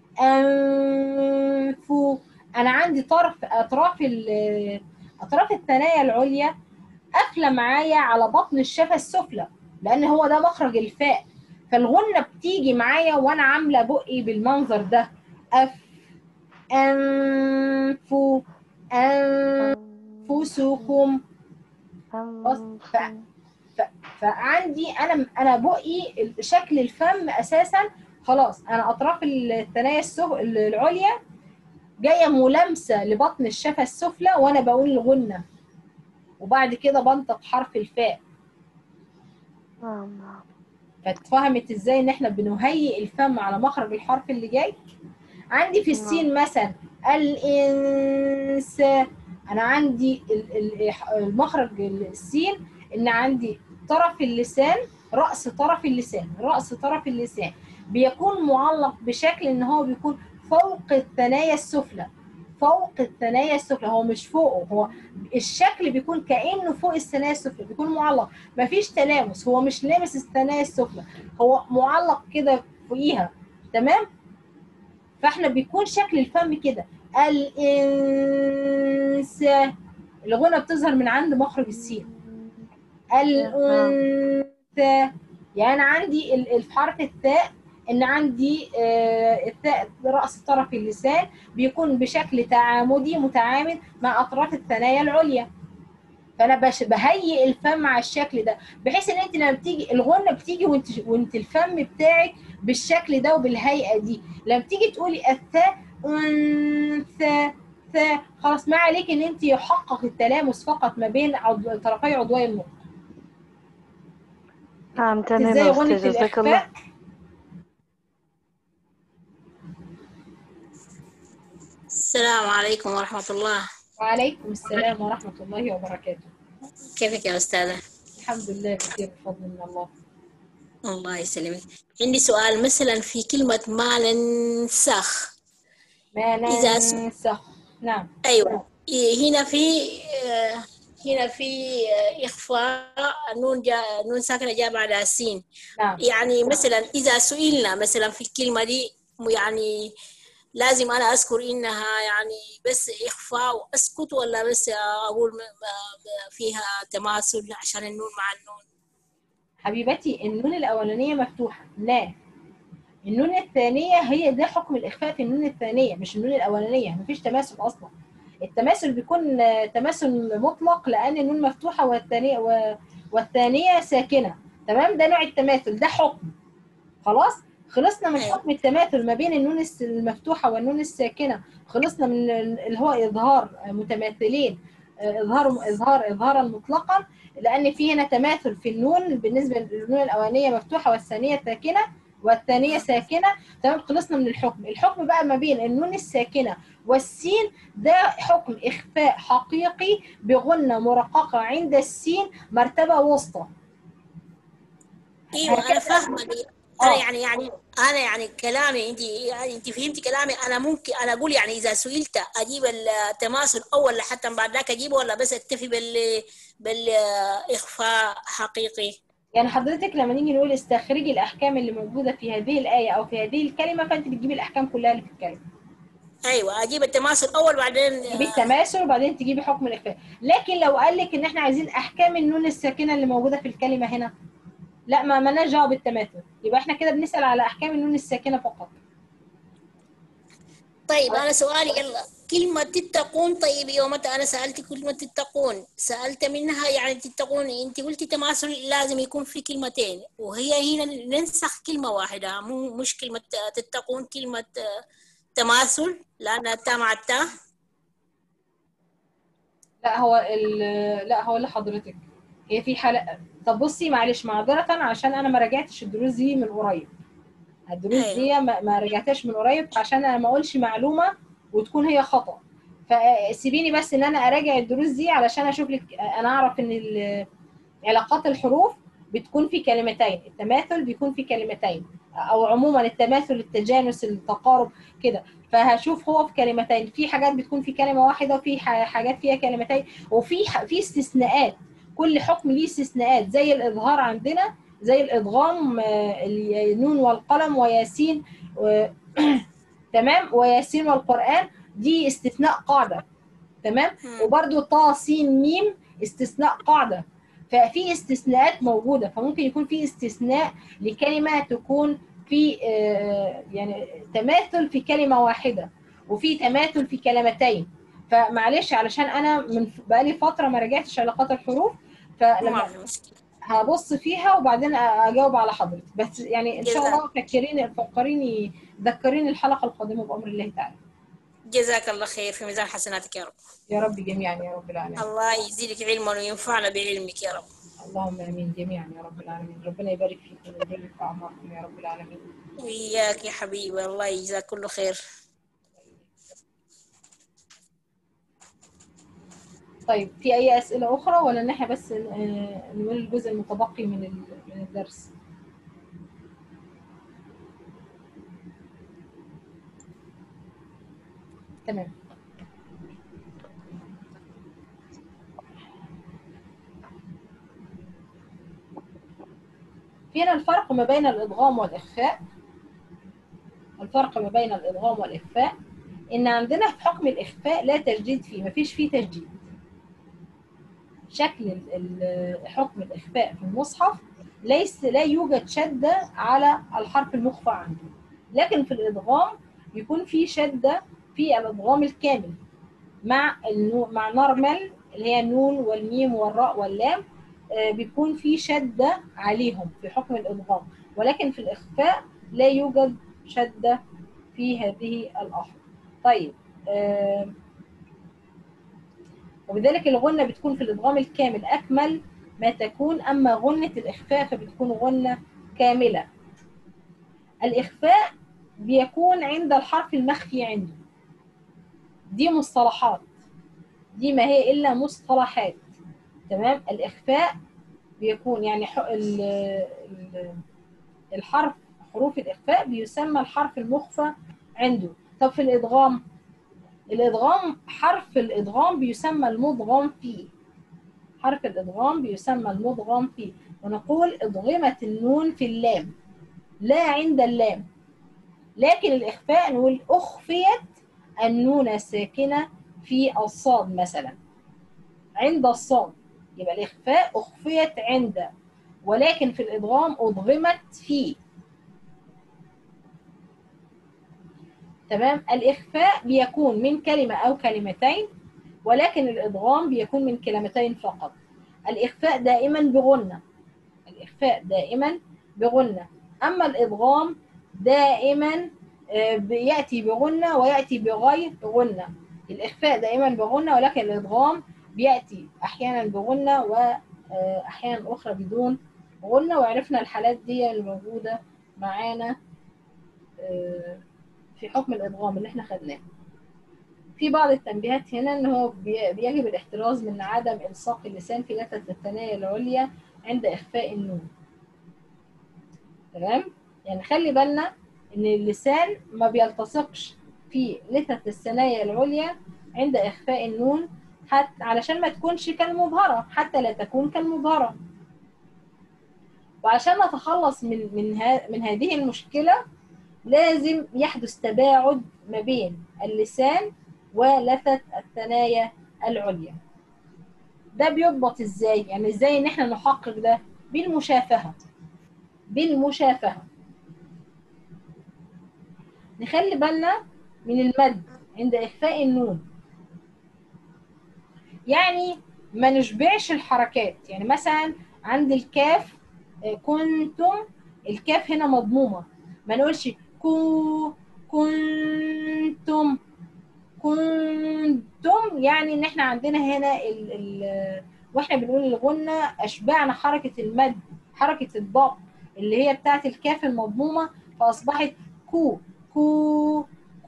انفو انا عندي طرف اطراف ال- اطراف الثنايا العليا قافله معايا على بطن الشفه السفلى لان هو ده مخرج الفاء فالغنه بتيجي معايا وانا عامله بقي بالمنظر ده اف انفو انفسكم ف- فعندي انا انا بقي شكل الفم اساسا خلاص انا اطراف الثنايا السف- العليا جايه ملامسه لبطن الشفه السفلى وانا بقول الغنه وبعد كده بنطق حرف الفاء نعم نعم فاتفهمت ازاي ان احنا بنهيئ الفم على مخرج الحرف اللي جاي عندي في السين مثلا الانس انا عندي ال- ال- المخرج السين ان عندي طرف اللسان راس طرف اللسان راس طرف اللسان بيكون معلق بشكل ان هو بيكون فوق الثنايا السفلى فوق الثنايا السفلى هو مش فوقه هو الشكل بيكون كانه فوق الثنايا السفلى بيكون معلق مفيش تلامس هو مش لامس الثنايا السفلى هو معلق كده فوقيها تمام فاحنا بيكون شكل الفم كده الانس الغنى بتظهر من عند مخرج السين الانثى يعني انا عندي ال- ال- في حرف التاء ان عندي آه، التاء راس طرف اللسان بيكون بشكل تعامدي متعامد مع اطراف الثنايا العليا فانا بش بهيئ الفم على الشكل ده بحيث ان انت لما بتيجي الغنه بتيجي وانت وانت الفم بتاعك بالشكل ده وبالهيئه دي لما تيجي تقولي الثاء انثى ثاء خلاص ما عليك ان انت يحقق التلامس فقط ما بين عضو طرفي عضوي النطق نعم تمام ازاي يا غنة أستاذ جزاك الله الاخفاء السلام عليكم ورحمة الله وعليكم السلام ورحمه الله وبركاته كيفك يا أستاذة؟ الحمد لله بخير بفضل من الله الله يسلمك عندي سؤال مثلا في كلمة ما ننسخ ما إذا س- ننسخ نعم أيوة إيه، هنا في آه، هنا في آه، إخفاء النون جاء نون ساكنة جاء بعدها السين نعم يعني مثلا إذا سئلنا مثلا في الكلمة دي يعني لازم أنا أذكر إنها يعني بس إخفاء وأسكت ولا بس أقول م- م- فيها تماثل عشان النون مع النون حبيبتي النون الاولانيه مفتوحه لا النون الثانيه هي ده حكم الاخفاء في النون الثانيه مش النون الاولانيه مفيش تماثل اصلا التماثل بيكون آه، تماثل مطلق لان النون مفتوحه والثانيه و- والثانيه ساكنه تمام ده نوع التماثل ده حكم خلاص خلصنا من أيوة. حكم التماثل ما بين النون الس- المفتوحه والنون الساكنه خلصنا من ال- اللي هو اظهار آه، متماثلين آه، اظهار اظهار اظهارا مطلقا لان في هنا تماثل في النون بالنسبه للنون الاولانيه مفتوحه والثانيه ساكنه والثانيه ساكنه تمام خلصنا من الحكم الحكم بقى ما بين النون الساكنه والسين ده حكم اخفاء حقيقي بغنه مرققه عند السين مرتبه وسطى ايوه انا هكذا فاهمه دي انا اه يعني يعني انا يعني كلامي انت يعني انت فهمتي كلامي انا ممكن انا اقول يعني اذا سئلت اجيب التماثل اول لحتى بعد ذاك اجيبه ولا بس اكتفي بال بالاخفاء حقيقي يعني حضرتك لما نيجي نقول استخرجي الاحكام اللي موجوده في هذه الايه او في هذه الكلمه فانت بتجيبي الاحكام كلها اللي في الكلمه ايوه اجيب التماثل اول بعدين تجيبي التماثل وبعدين تجيبي حكم الاخفاء لكن لو قال لك ان احنا عايزين احكام النون الساكنه اللي موجوده في الكلمه هنا لا ما مالناش دعوه بالتماثل يبقى احنا كده بنسال على احكام النون الساكنه فقط طيب انا سؤالي يلا كلمة تتقون طيب يوم انا سالت كلمة تتقون سالت منها يعني تتقون انت قلتي تماثل لازم يكون في كلمتين وهي هنا ننسخ كلمة واحدة مو مش كلمة تتقون كلمة تماثل لان التاء مع التاء لا هو ال- لا هو اللي حضرتك هي في حلقه طب بصي معلش معذره عشان انا ما راجعتش الدروس دي من قريب الدروس أيوة. دي ما, ما راجعتهاش من قريب عشان انا ما اقولش معلومه وتكون هي خطا فسيبيني بس ان انا اراجع الدروس دي علشان اشوف لك انا اعرف ان ال- علاقات الحروف بتكون في كلمتين التماثل بيكون في كلمتين او عموما التماثل التجانس التقارب كده فهشوف هو في كلمتين في حاجات بتكون في كلمه واحده وفي ح- حاجات فيها كلمتين وفي ح- في استثناءات كل حكم ليه استثناءات زي الاظهار عندنا زي الادغام آه، النون والقلم وياسين و... تمام وياسين والقران دي استثناء قاعده تمام مم. وبرده طا سين ميم استثناء قاعده ففي استثناءات موجوده فممكن يكون في استثناء لكلمه تكون في آه، يعني تماثل في كلمه واحده وفي تماثل في كلمتين فمعلش علشان انا من بقالي فتره ما راجعتش علاقات الحروف ما فلما في مشكلة هبص فيها وبعدين اجاوب على حضرتك بس يعني ان شاء جزاك. الله فكريني فكريني ذكريني الحلقه القادمه بامر الله تعالى جزاك الله خير في ميزان حسناتك يا رب يا رب جميعا يا رب العالمين الله يزيدك علما وينفعنا بعلمك يا رب اللهم امين جميعا يا رب العالمين ربنا يبارك فيكم ويبارك في اعماركم يا رب العالمين وإياك يا حبيبي الله يجزاك كله خير طيب في اي اسئله اخرى ولا ان احنا بس آه، نقول الجزء المتبقي من ال- من الدرس تمام في هنا الفرق ما بين الادغام والاخفاء الفرق ما بين الادغام والاخفاء ان عندنا في حكم الاخفاء لا تجديد فيه مفيش فيه تجديد شكل ال- ال- حكم الاخفاء في المصحف ليس لا يوجد شده على الحرف المخفى عنده لكن في الادغام يكون في شده في الادغام الكامل مع النو مع نورمال اللي هي النون والميم والراء واللام آه، بيكون في شده عليهم في حكم الادغام ولكن في الاخفاء لا يوجد شده في هذه الاحرف طيب آه، وبذلك الغنة بتكون في الإدغام الكامل أكمل ما تكون أما غنة الإخفاء فبتكون غنة كاملة الإخفاء بيكون عند الحرف المخفي عنده دي مصطلحات دي ما هي إلا مصطلحات تمام الإخفاء بيكون يعني ح- ال- ال- الحرف حروف الإخفاء بيسمى الحرف المخفى عنده طب في الإدغام الإدغام حرف الإدغام بيسمى المدغم فيه حرف الإدغام بيسمى المدغم فيه ونقول أدغمت النون في اللام لا عند اللام لكن الإخفاء نقول أخفيت النون الساكنة في الصاد مثلا عند الصاد يبقى الإخفاء أخفيت عند ولكن في الإدغام أدغمت فيه تمام الإخفاء بيكون من كلمة أو كلمتين ولكن الإدغام بيكون من كلمتين فقط الإخفاء دائما بغنة الإخفاء دائما بغنة أما الإدغام دائما آه، بيأتي بغنة ويأتي بغير غنة الإخفاء دائما بغنة ولكن الإدغام بيأتي أحيانا بغنة وأحيانا أخرى بدون غنة وعرفنا الحالات دي الموجودة معانا آه، في حكم الادغام اللي احنا خدناه في بعض التنبيهات هنا ان هو بي- بيجب الاحتراز من عدم الصاق اللسان في لثه الثنايا العليا عند اخفاء النون تمام يعني خلي بالنا ان اللسان ما بيلتصقش في لثه الثنايا العليا عند اخفاء النون حتى علشان ما تكونش كالمظهره حتى لا تكون كالمظهره وعشان نتخلص من من ها من هذه المشكله لازم يحدث تباعد ما بين اللسان ولثة الثنايا العليا ده بيضبط ازاي يعني ازاي ان احنا نحقق ده بالمشافهة بالمشافهة نخلي بالنا من المد عند إخفاء النون يعني ما نشبعش الحركات يعني مثلا عند الكاف آه، كنتم الكاف هنا مضمومة ما نقولش كو كنتم كنتم يعني ان احنا عندنا هنا ال ال واحنا بنقول الغنة اشبعنا حركة المد حركة الضم اللي هي بتاعت الكاف المضمومة فاصبحت كو كو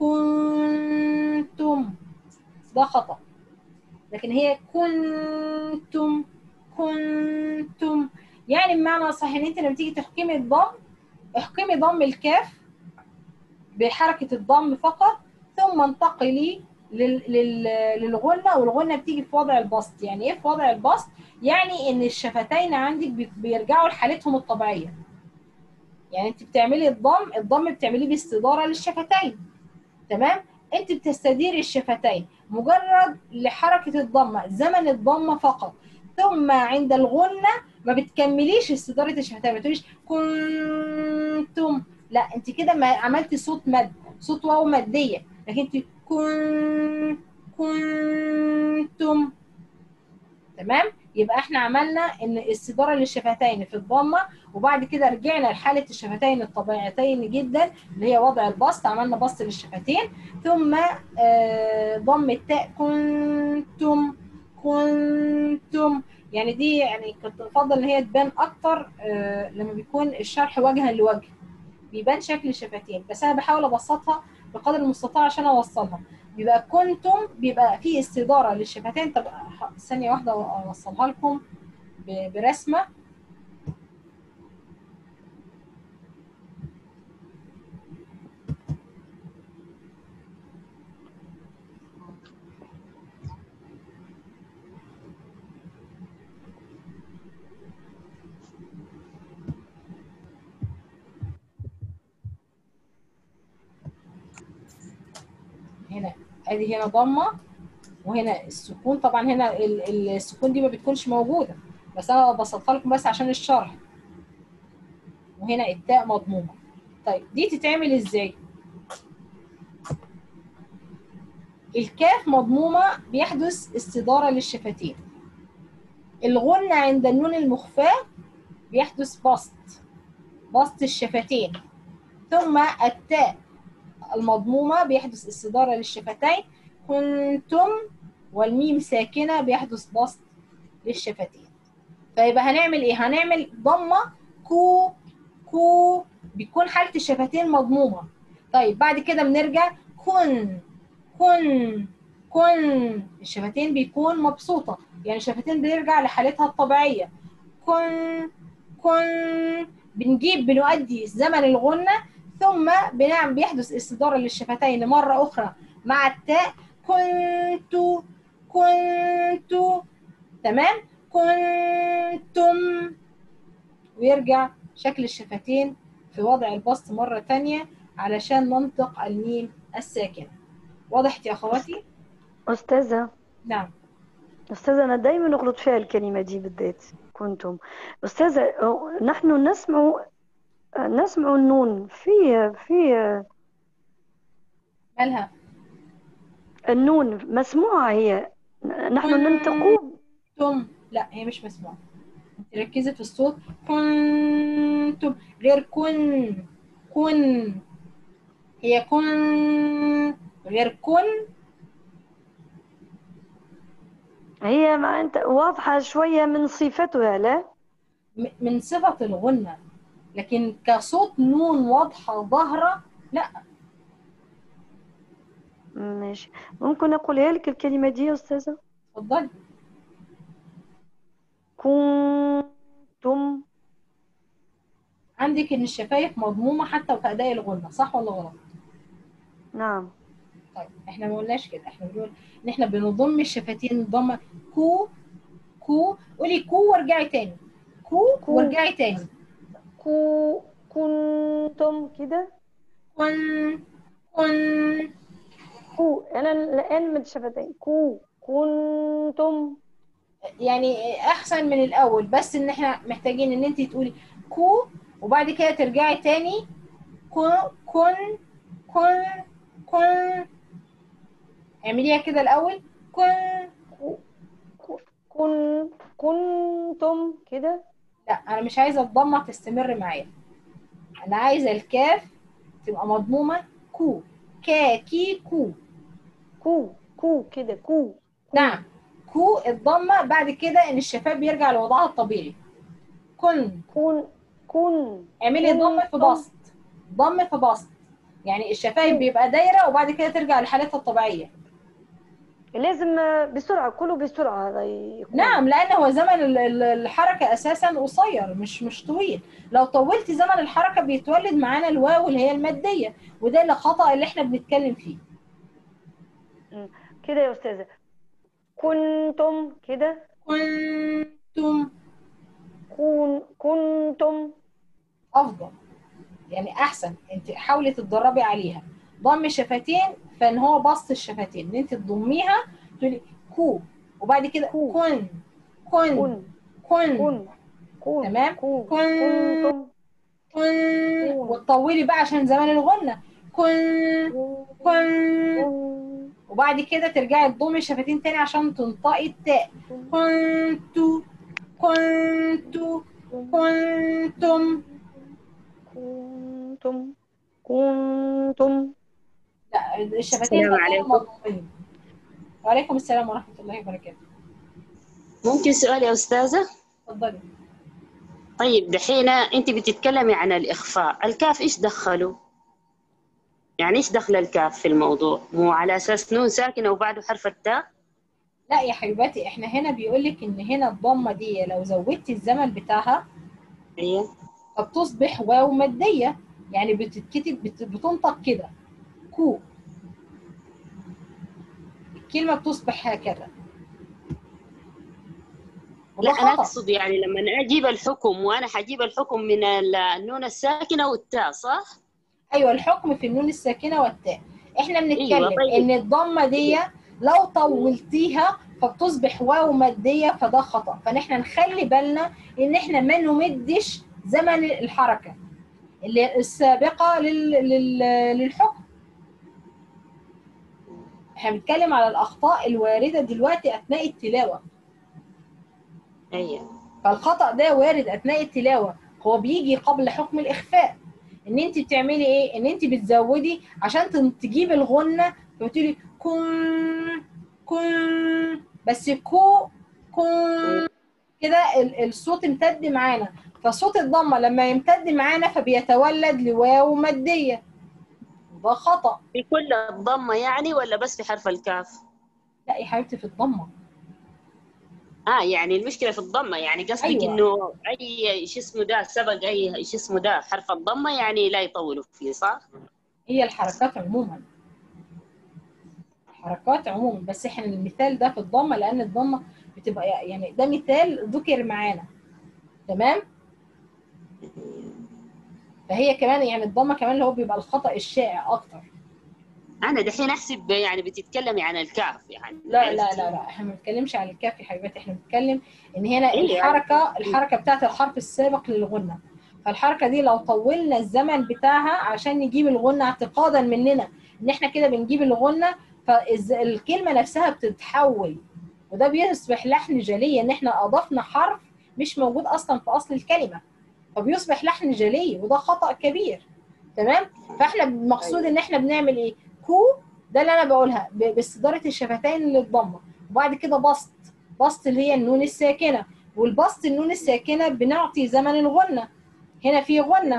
كنتم ده خطأ لكن هي كنتم كنتم يعني بمعنى صحيح ان انت لما تيجي تحكمي الضم احكمي ضم الكاف بحركة الضم فقط ثم انتقلي لل... لل... للغنة والغنة بتيجي في وضع البسط يعني ايه في وضع البسط يعني ان الشفتين عندك بي- بيرجعوا لحالتهم الطبيعية يعني انت بتعملي الضم الضم بتعمليه باستدارة للشفتين تمام انت بتستديري الشفتين مجرد لحركة الضمة زمن الضمة فقط ثم عند الغنة ما بتكمليش استدارة الشفتين ما تقوليش كنتم لا انت كده ما عملتي صوت مد صوت واو مادية لكن انت كن كنتم تمام يبقى احنا عملنا ان استدارة للشفتين في الضمة وبعد كده رجعنا لحالة الشفتين الطبيعتين جدا اللي هي وضع البسط عملنا بسط للشفتين ثم آه، ضم التاء كنتم كنتم يعني دي يعني كنت بفضل ان هي تبان اكتر آه، لما بيكون الشرح وجها لوجه بيبان شكل الشفتين بس انا بحاول ابسطها بقدر المستطاع عشان اوصلها بيبقى كنتم بيبقى في استداره للشفتين طب ح- ثانيه واحده اوصلها لكم ب- برسمه هنا ادي هنا ضمه وهنا السكون طبعا هنا ال- ال- السكون دي ما بتكونش موجوده بس انا بسطها لكم بس عشان الشرح وهنا التاء مضمومه طيب دي تتعمل ازاي الكاف مضمومه بيحدث استداره للشفتين الغنة عند النون المخفاة بيحدث بسط بسط الشفتين ثم التاء المضمومة بيحدث استدارة للشفتين كنتم والميم ساكنة بيحدث بسط للشفتين فيبقى هنعمل ايه هنعمل ضمة كو كو بيكون حالة الشفتين مضمومة طيب بعد كده بنرجع كن كن كن الشفتين بيكون مبسوطة يعني الشفتين بيرجع لحالتها الطبيعية كن كن بنجيب بنؤدي زمن الغنة ثم بنعم بيحدث استدارة للشفتين مرة أخرى مع التاء كنت كنت تمام كنتم ويرجع شكل الشفتين في وضع البسط مرة تانية علشان ننطق الميم الساكنة وضحت يا أخواتي؟ أستاذة نعم أستاذة أنا دايما نغلط فيها الكلمة دي بالذات كنتم أستاذة أه، نحن نسمع نسمع النون في في مالها؟ النون مسموعة هي نحن ننطق كنتم لا هي مش مسموعة انت ركزي في الصوت كنتم غير كن كن هي كن غير كن هي ما أنت واضحة شوية من صفتها لا م- من صفة الغنة لكن كصوت نون واضحة ظاهرة لا ماشي ممكن أقولها لك الكلمة دي يا أستاذة اتفضلي كنتم عندك ان الشفايف مضمومة حتى في أداء الغنة صح ولا غلط؟ نعم طيب احنا ما قلناش كده احنا بنقول ان احنا بنضم الشفتين ضمة كو كو قولي كو وارجعي تاني كو, كو. وارجعي تاني كو كنتم كده كن كن كو أنا الآن من شفتين كو كنتم يعني احسن من الاول بس ان احنا محتاجين ان انت تقولي كو وبعد كده ترجعي تاني كو كن كن كن اعمليها كده الاول كن كن كنتم كده لا انا مش عايزه الضمه تستمر معايا انا عايزه الكاف تبقى مضمومه كو كا كي كو كو كو كده كو نعم كو الضمه بعد كده ان الشفايف بيرجع لوضعها الطبيعي كن كون كون اعملي كن- ضم في كن. بسط ضم في بسط يعني الشفايف بيبقى دايره وبعد كده ترجع لحالتها الطبيعيه لازم آه، بسرعة كله بسرعة هذا يكون نعم لان هو زمن ال- ال- الحركه اساسا قصير مش مش طويل لو طولت زمن الحركه بيتولد معانا الواو اللي هي الماديه وده اللي خطا اللي احنا بنتكلم فيه كده يا أستاذة كنتم كده كنتم كون كنتم افضل يعني احسن انت حاولي تتدربي عليها ضم الشفتين فان هو بسط الشفتين ان انت تضميها تقولي كو وبعد كده كو. كن كن كن كن كن كون تمام كون كن كنتم كن وتطولي بقى عشان زمن الغنة كن كن كن وبعد كده ترجعي تضمي الشفتين تاني عشان تنطقي التاء كنت كنت كنتم كنتم كنتم لا الشفتين السلام بقى عليكم. مضمومين. وعليكم السلام ورحمة الله وبركاته ممكن سؤال يا أستاذة؟ اتفضلي طيب دحين أنت بتتكلمي عن الإخفاء الكاف إيش دخله؟ يعني إيش دخل الكاف في الموضوع؟ مو على أساس نون ساكنة وبعده حرف التاء؟ لا يا حبيبتي احنا هنا بيقول لك ان هنا الضمه دي لو زودتي الزمن بتاعها أيوه فبتصبح واو ماديه يعني بتتكتب بت- بتنطق كده كو الكلمه بتصبح هكذا وده لا أنا خطأ. أقصد يعني لما أنا أجيب الحكم وأنا حجيب الحكم من ال- النون الساكنة والتاء صح؟ ايوه الحكم في النون الساكنه والتاء احنا بنتكلم أيوة، طيب. ان الضمه دي لو طولتيها فبتصبح واو ماديه فده خطا فنحن نخلي بالنا ان احنا ما نمدش زمن الحركه اللي هي السابقه لل... لل... للحكم احنا بنتكلم على الاخطاء الوارده دلوقتي اثناء التلاوه أيوه فالخطأ ده وارد أثناء التلاوة هو بيجي قبل حكم الإخفاء إن أنت بتعملي إيه؟ إن أنت بتزودي عشان تن- تجيبي الغنة فبتقولي كن كن بس كو كن كده ال- الصوت امتد معانا فصوت الضمة لما يمتد معانا فبيتولد لواو مادية ده خطأ في كل الضمة يعني ولا بس في حرف الكاف؟ لا يا حبيبتي في الضمة اه يعني المشكله في الضمه يعني قصدك أيوة. أيوة. انه اي شو اسمه ده سبق اي شو اسمه ده حرف الضمه يعني لا يطولوا فيه صح؟ هي الحركات عموما الحركات عموما بس احنا المثال ده في الضمه لان الضمه بتبقى يعني ده مثال ذكر معانا تمام فهي كمان يعني الضمه كمان اللي هو بيبقى الخطا الشائع اكتر انا دحين احسب يعني بتتكلمي عن الكاف يعني لا لا لا لا احنا ما بنتكلمش عن الكاف يا حبيباتي احنا بنتكلم ان هنا إيه الحركه الحركه بتاعت الحرف السابق للغنه فالحركه دي لو طولنا الزمن بتاعها عشان نجيب الغنه اعتقادا مننا ان احنا كده بنجيب الغنه فالكلمه نفسها بتتحول وده بيصبح لحن جلي ان احنا اضفنا حرف مش موجود اصلا في اصل الكلمه فبيصبح لحن جلي وده خطا كبير تمام فاحنا المقصود ان احنا بنعمل ايه كو ده اللي انا بقولها ب- باستداره الشفتين للضمه وبعد كده بسط بسط اللي هي النون الساكنه والبسط النون الساكنه بنعطي زمن الغنه هنا في غنه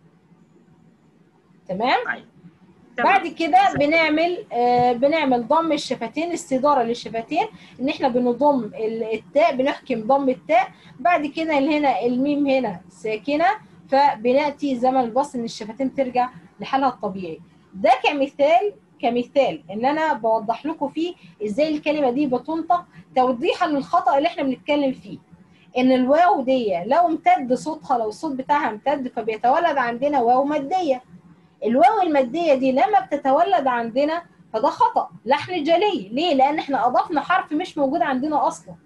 تمام بعد كده بنعمل آه بنعمل ضم الشفتين استداره للشفتين ان احنا بنضم ال- التاء بنحكم ضم التاء بعد كده هنا الميم هنا ساكنه فبناتي زمن البسط ان الشفتين ترجع لحالها الطبيعي ده كمثال كمثال ان انا بوضح لكم فيه ازاي الكلمه دي بتنطق توضيحا للخطا اللي احنا بنتكلم فيه ان الواو دي لو امتد صوتها لو الصوت بتاعها امتد فبيتولد عندنا واو ماديه الواو الماديه دي لما بتتولد عندنا فده خطا لحن جلي ليه لان احنا اضفنا حرف مش موجود عندنا اصلا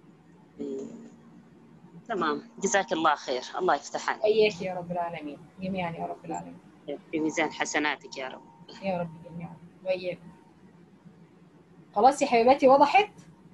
تمام جزاك الله خير الله يفتح عليك اياك يا رب العالمين جميعا يا رب العالمين في ميزان حسناتك يا رب يا رب جميعا واياكم خلاص يا حبيباتي وضحت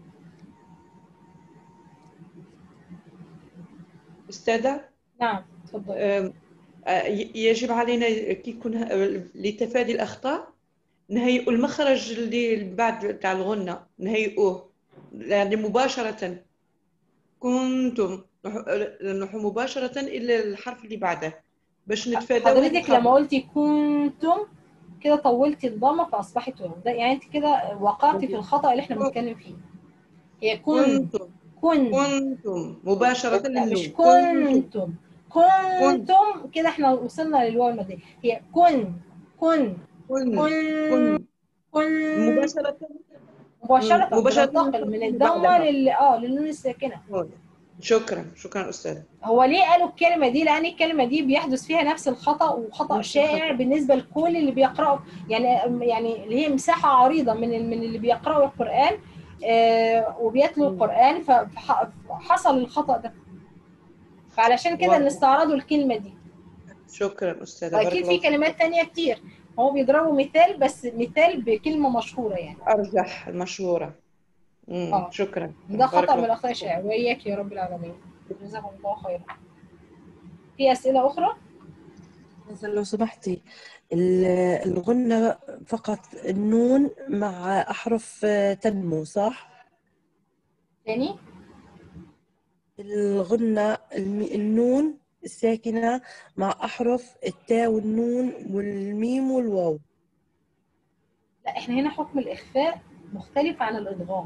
أستاذة نعم تفضلي آم، آه، ي- يجب علينا كي يكون ه- لتفادي الأخطاء نهيئوا المخرج اللي بعد تاع الغنة نهيئوه يعني مباشرة كنتم نروح نروح مباشرة إلى الحرف اللي بعده باش نتفاداو حضرتك الخطأ. لما قلتي كنتم كده طولتي الضمه فاصبحت واو ده يعني انت كده وقعتي في الخطا اللي احنا بنتكلم فيه هي كن كنتم كن كنتم مباشرة لا مش للنون كنتم كنتم كده احنا وصلنا للواو المادية هي كن كن كن كن كن كن مباشرة مباشرة مباشرة بننتقل من اللي الضمة بعدها. لل اه للنون الساكنة شكرا شكرا أستاذ هو ليه قالوا الكلمة دي؟ لأن الكلمة دي بيحدث فيها نفس الخطأ وخطأ نفس شائع الخطأ. بالنسبة لكل اللي بيقرأوا يعني يعني اللي هي مساحة عريضة من من اللي بيقرأوا القرآن آه وبيتلوا القرآن فحصل الخطأ ده فعلشان كده واو. نستعرضوا الكلمة دي شكرا أستاذة بارك وأكيد الله في كلمات تانية كتير هو بيضربوا مثال بس مثال بكلمة مشهورة يعني أرجح المشهورة مم. آه. شكرا ده بارك خطأ من الله. الأخطاء الشائعة وإياك يا رب العالمين جزاكم الله خيرا في أسئلة أخرى؟ مثلا لو سمحتي ال- الغنة فقط النون مع أحرف آه، تنمو صح؟ تاني الغنة الم- النون الساكنة مع أحرف التاء والنون والميم والواو لا احنا هنا حكم الإخفاء مختلف عن الإدغام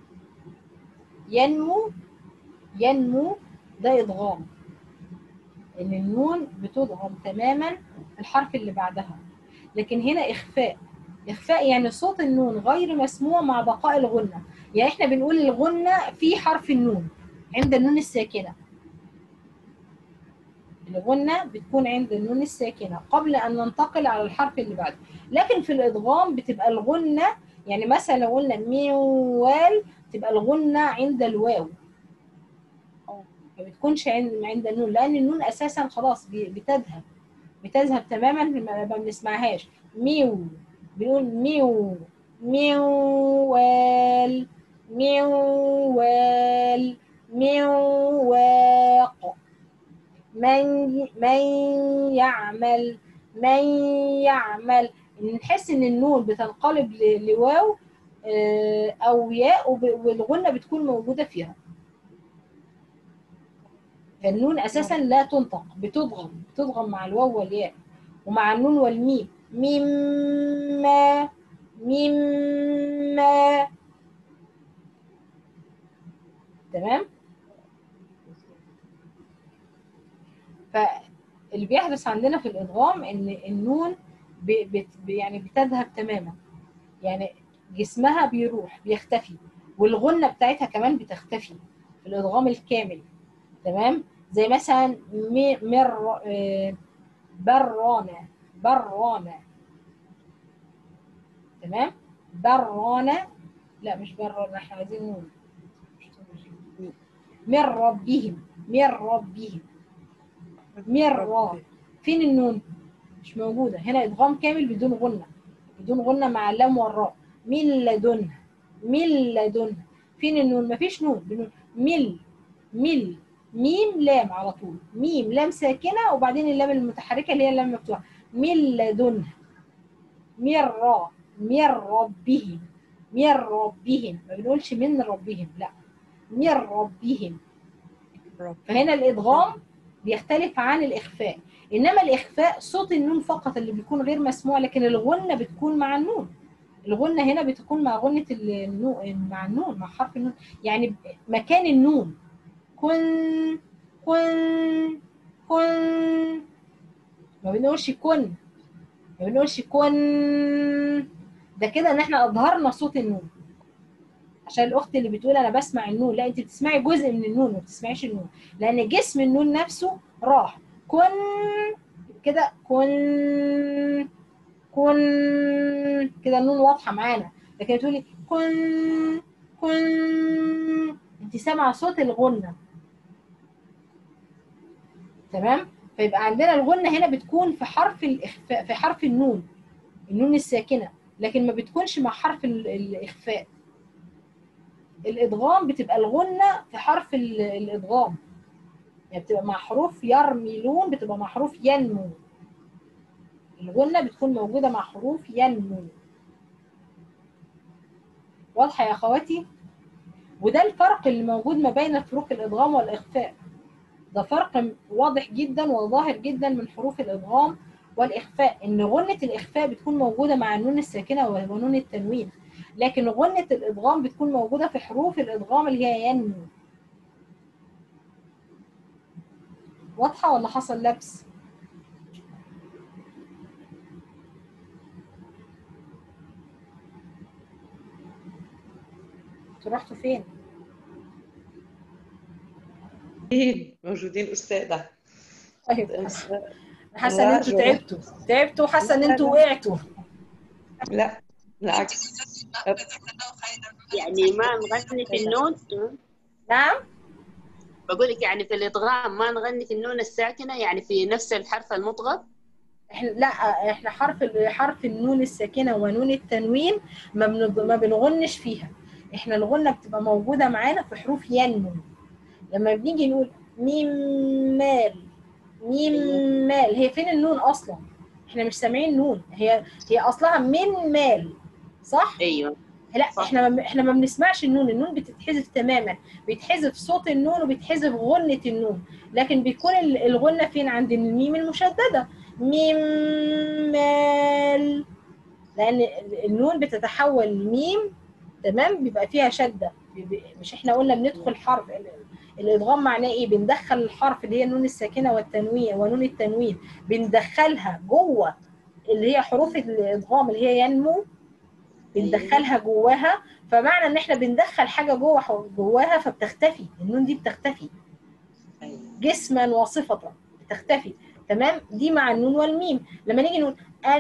ينمو ينمو ده إدغام إن النون بتدغم تماما في الحرف اللي بعدها لكن هنا إخفاء إخفاء يعني صوت النون غير مسموع مع بقاء الغنة يعني احنا بنقول الغنة في حرف النون عند النون الساكنة الغنة بتكون عند النون الساكنة قبل أن ننتقل على الحرف اللي بعده لكن في الإدغام بتبقى الغنة يعني مثلا لو قلنا ميوال تبقى الغنة عند الواو ما بتكونش عند عند النون لأن النون أساسا خلاص بي- بتذهب بتذهب تماما ما ما بنسمعهاش ميو بنقول ميو ميوال ميوال ميواق من من يعمل من يعمل نحس ان النون بتنقلب ل- لواو آه، او ياء وب- والغنه بتكون موجوده فيها فالنون اساسا لا تنطق بتضغم بتضغم مع الواو والياء ومع النون والميم مما مما تمام فاللي بيحدث عندنا في الادغام ان النون ب- بت ب- يعني بتذهب تماما يعني جسمها بيروح بيختفي والغنه بتاعتها كمان بتختفي في الادغام الكامل تمام زي مثلا م- مر آه، برانه برانه تمام برانه لا مش برانه احنا عايزين نون من ربهم من ربهم من را فين النون مش موجوده هنا ادغام كامل بدون غنه بدون غنه مع اللام والراء من لدنها من لدنها فين النون مفيش نون بنقول مل مل ميم لام على طول ميم لام ساكنه وبعدين اللام المتحركه اللي هي اللام المفتوحه من لدنها من را من ربهم من ربهم ما بنقولش من ربهم لا من ربهم فهنا الادغام بيختلف عن الاخفاء انما الاخفاء صوت النون فقط اللي بيكون غير مسموع لكن الغنه بتكون مع النون الغنه هنا بتكون مع غنه النون مع النون مع حرف النون يعني مكان النون كن كن كن ما بنقولش كن ما بنقولش كن ده كده ان احنا اظهرنا صوت النون عشان الاخت اللي بتقول انا بسمع النون لا انت بتسمعي جزء من النون ما بتسمعيش النون لان جسم النون نفسه راح كن كده كن كن كده النون واضحه معانا لكن تقولي كن كن انت سامعه صوت الغنه تمام فيبقى عندنا الغنه هنا بتكون في حرف الاخفاء في حرف النون النون الساكنه لكن ما بتكونش مع حرف ال- الاخفاء الادغام بتبقى الغنه في حرف ال- الادغام يعني بتبقى مع حروف يرملون بتبقى مع حروف ينمو الغنه بتكون موجوده مع حروف ينمو واضحه يا اخواتي وده الفرق اللي موجود ما بين فروق الادغام والاخفاء ده فرق واضح جدا وظاهر جدا من حروف الادغام والاخفاء ان غنه الاخفاء بتكون موجوده مع النون الساكنه ونون التنوين لكن غنه الادغام بتكون موجوده في حروف الادغام اللي هي ينمو واضحه ولا حصل لبس انتوا رحتوا فين موجودين موجودين استاذه طيب بس- حاسه ان انتوا تعبتوا تعبتوا حاسه ان انتوا وقعتوا لا بالعكس يعني ما نغني في النون نعم بقول لك يعني في الادغام ما نغني في النون الساكنه يعني في نفس الحرف المضغم احنا لا احنا حرف ال- حرف النون الساكنه ونون التنوين ما بنض- ما بنغنش فيها احنا الغنه بتبقى موجوده معانا في حروف ينمو لما بنيجي نقول ميم مال ميم مال هي فين النون اصلا احنا مش سامعين نون هي هي اصلها من مال صح ايوه لا احنا ما احنا ما بنسمعش النون النون بتتحذف تماما بيتحذف صوت النون وبيتحذف غنة النون لكن بيكون ال- الغنة فين عند الميم المشددة ميم مال لان ال- النون بتتحول لميم تمام بيبقى فيها شدة بيبقى- مش احنا قلنا بندخل حرف ال- الادغام معناه ايه بندخل الحرف اللي هي النون الساكنة والتنوين ونون التنوين بندخلها جوه اللي هي حروف الادغام اللي هي ينمو بندخلها جواها فمعنى ان احنا بندخل حاجه جوه حو- جواها فبتختفي النون دي بتختفي جسما وصفه بتختفي تمام دي مع النون والميم لما نيجي نقول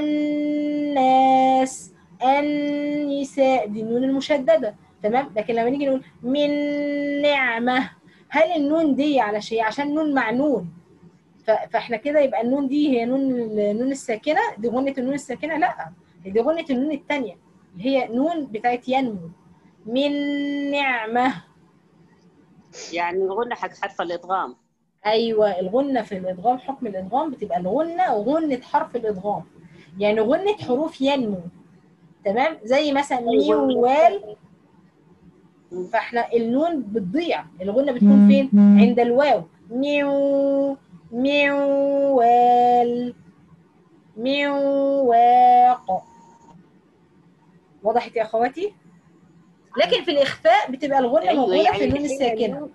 الناس النساء دي النون المشدده تمام لكن لما نيجي نقول من نعمه هل النون دي على شيء عشان نون مع نون ف- فاحنا كده يبقى النون دي هي نون النون الساكنه دي غنه النون الساكنه لا دي غنه النون الثانيه اللي هي نون بتاعت ينمو من نعمه يعني الغنة حق حرف الادغام ايوه الغنه في الادغام حكم الادغام بتبقى الغنه غنه حرف الادغام يعني غنه حروف ينمو تمام زي مثلا ميم وال فاحنا النون بتضيع الغنه بتكون فين عند الواو ميو ميوال ميواق وضحت يا اخواتي لكن في الاخفاء بتبقى الغنه أيوة، موجوده يعني في النون الحين الساكنه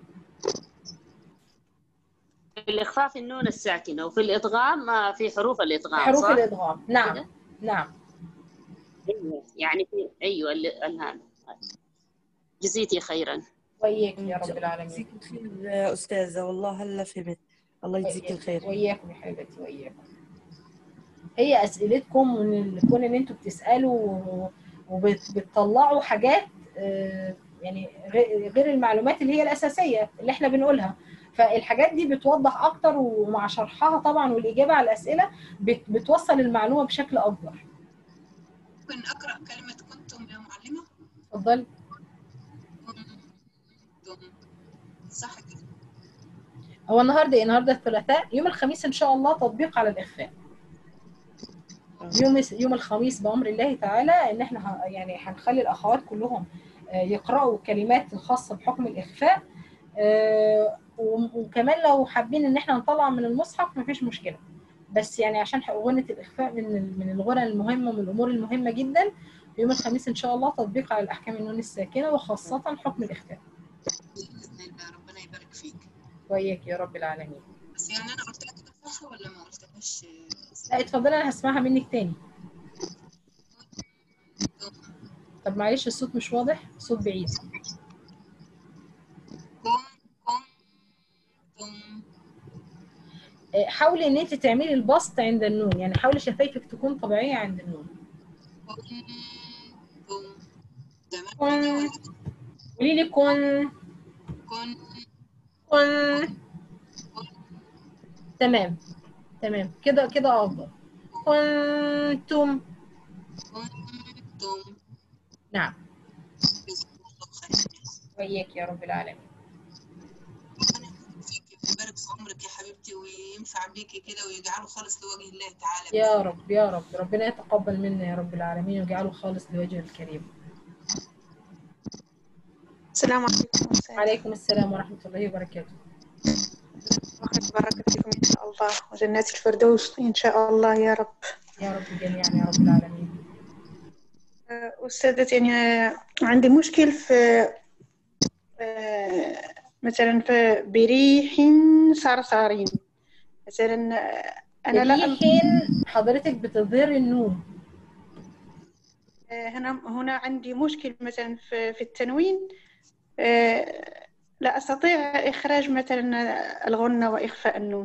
في الاخفاء في النون الساكنه وفي الادغام آه، في حروف الادغام حروف صح؟ الادغام نعم نعم ايوه يعني في ايوه ال- الهان جزيتي خيرا وياك يا رب العالمين يجزيك الخير يا أستاذة والله هلا فهمت الله يجزيك الخير وياكم يا حبيبتي وياكم هي اسئلتكم من ال- كون ان انتوا بتسالوا وبتطلعوا حاجات آه، يعني غير غير المعلومات اللي هي الاساسيه اللي احنا بنقولها فالحاجات دي بتوضح اكتر ومع شرحها طبعا والاجابه على الاسئله بت- بتوصل المعلومه بشكل اكبر ممكن اقرا كلمه كنتم يا معلمه اتفضلي كنتم صح كده هو النهارده ايه النهارده الثلاثاء يوم الخميس ان شاء الله تطبيق على الاخفاء يوم يوم الخميس بامر الله تعالى ان احنا ه- يعني هنخلي الاخوات كلهم آه، يقراوا كلمات خاصه بحكم الاخفاء آه، و- وكمان لو حابين ان احنا نطلع من المصحف مفيش مشكله بس يعني عشان غنة الاخفاء من ال- من الغنى المهمه ومن الامور المهمه جدا يوم الخميس ان شاء الله تطبيق على الاحكام النون الساكنه وخاصه حكم الاخفاء باذن الله ربنا يبارك فيك وياك يا رب العالمين بس يعني انا قلت لك كده صح ولا ما قلتهاش لا اتفضلي انا هسمعها منك تاني طب معلش الصوت مش واضح صوت بعيد آه، حاولي ان انت تعملي البسط عند النون يعني حاولي شفايفك تكون طبيعيه عند النون كن قولي لي كن كن كن تمام تمام كده كده افضل كنتم كنتم نعم وياك يا رب العالمين يبارك في عمرك يا حبيبتي وينفع بيكي كده ويجعله خالص لوجه الله تعالى يا رب يا رب ربنا يتقبل منا يا رب العالمين ويجعله خالص لوجهه الكريم السلام عليكم أستاذ عليكم السلام ورحمة الله وبركاته وخير بركة فيكم إن شاء الله وجنات الفردوس إن شاء الله يا رب يا رب جميعا يا رب العالمين آه، أستاذتي يعني آه، عندي مشكل في آه، مثلا في بريح صرصارين مثلا آه، أنا لا بريح حضرتك بتظهر النون آه، هنا هنا عندي مشكل مثلا في في التنوين آه، لا أستطيع إخراج مثلا الغنة وإخفاء النون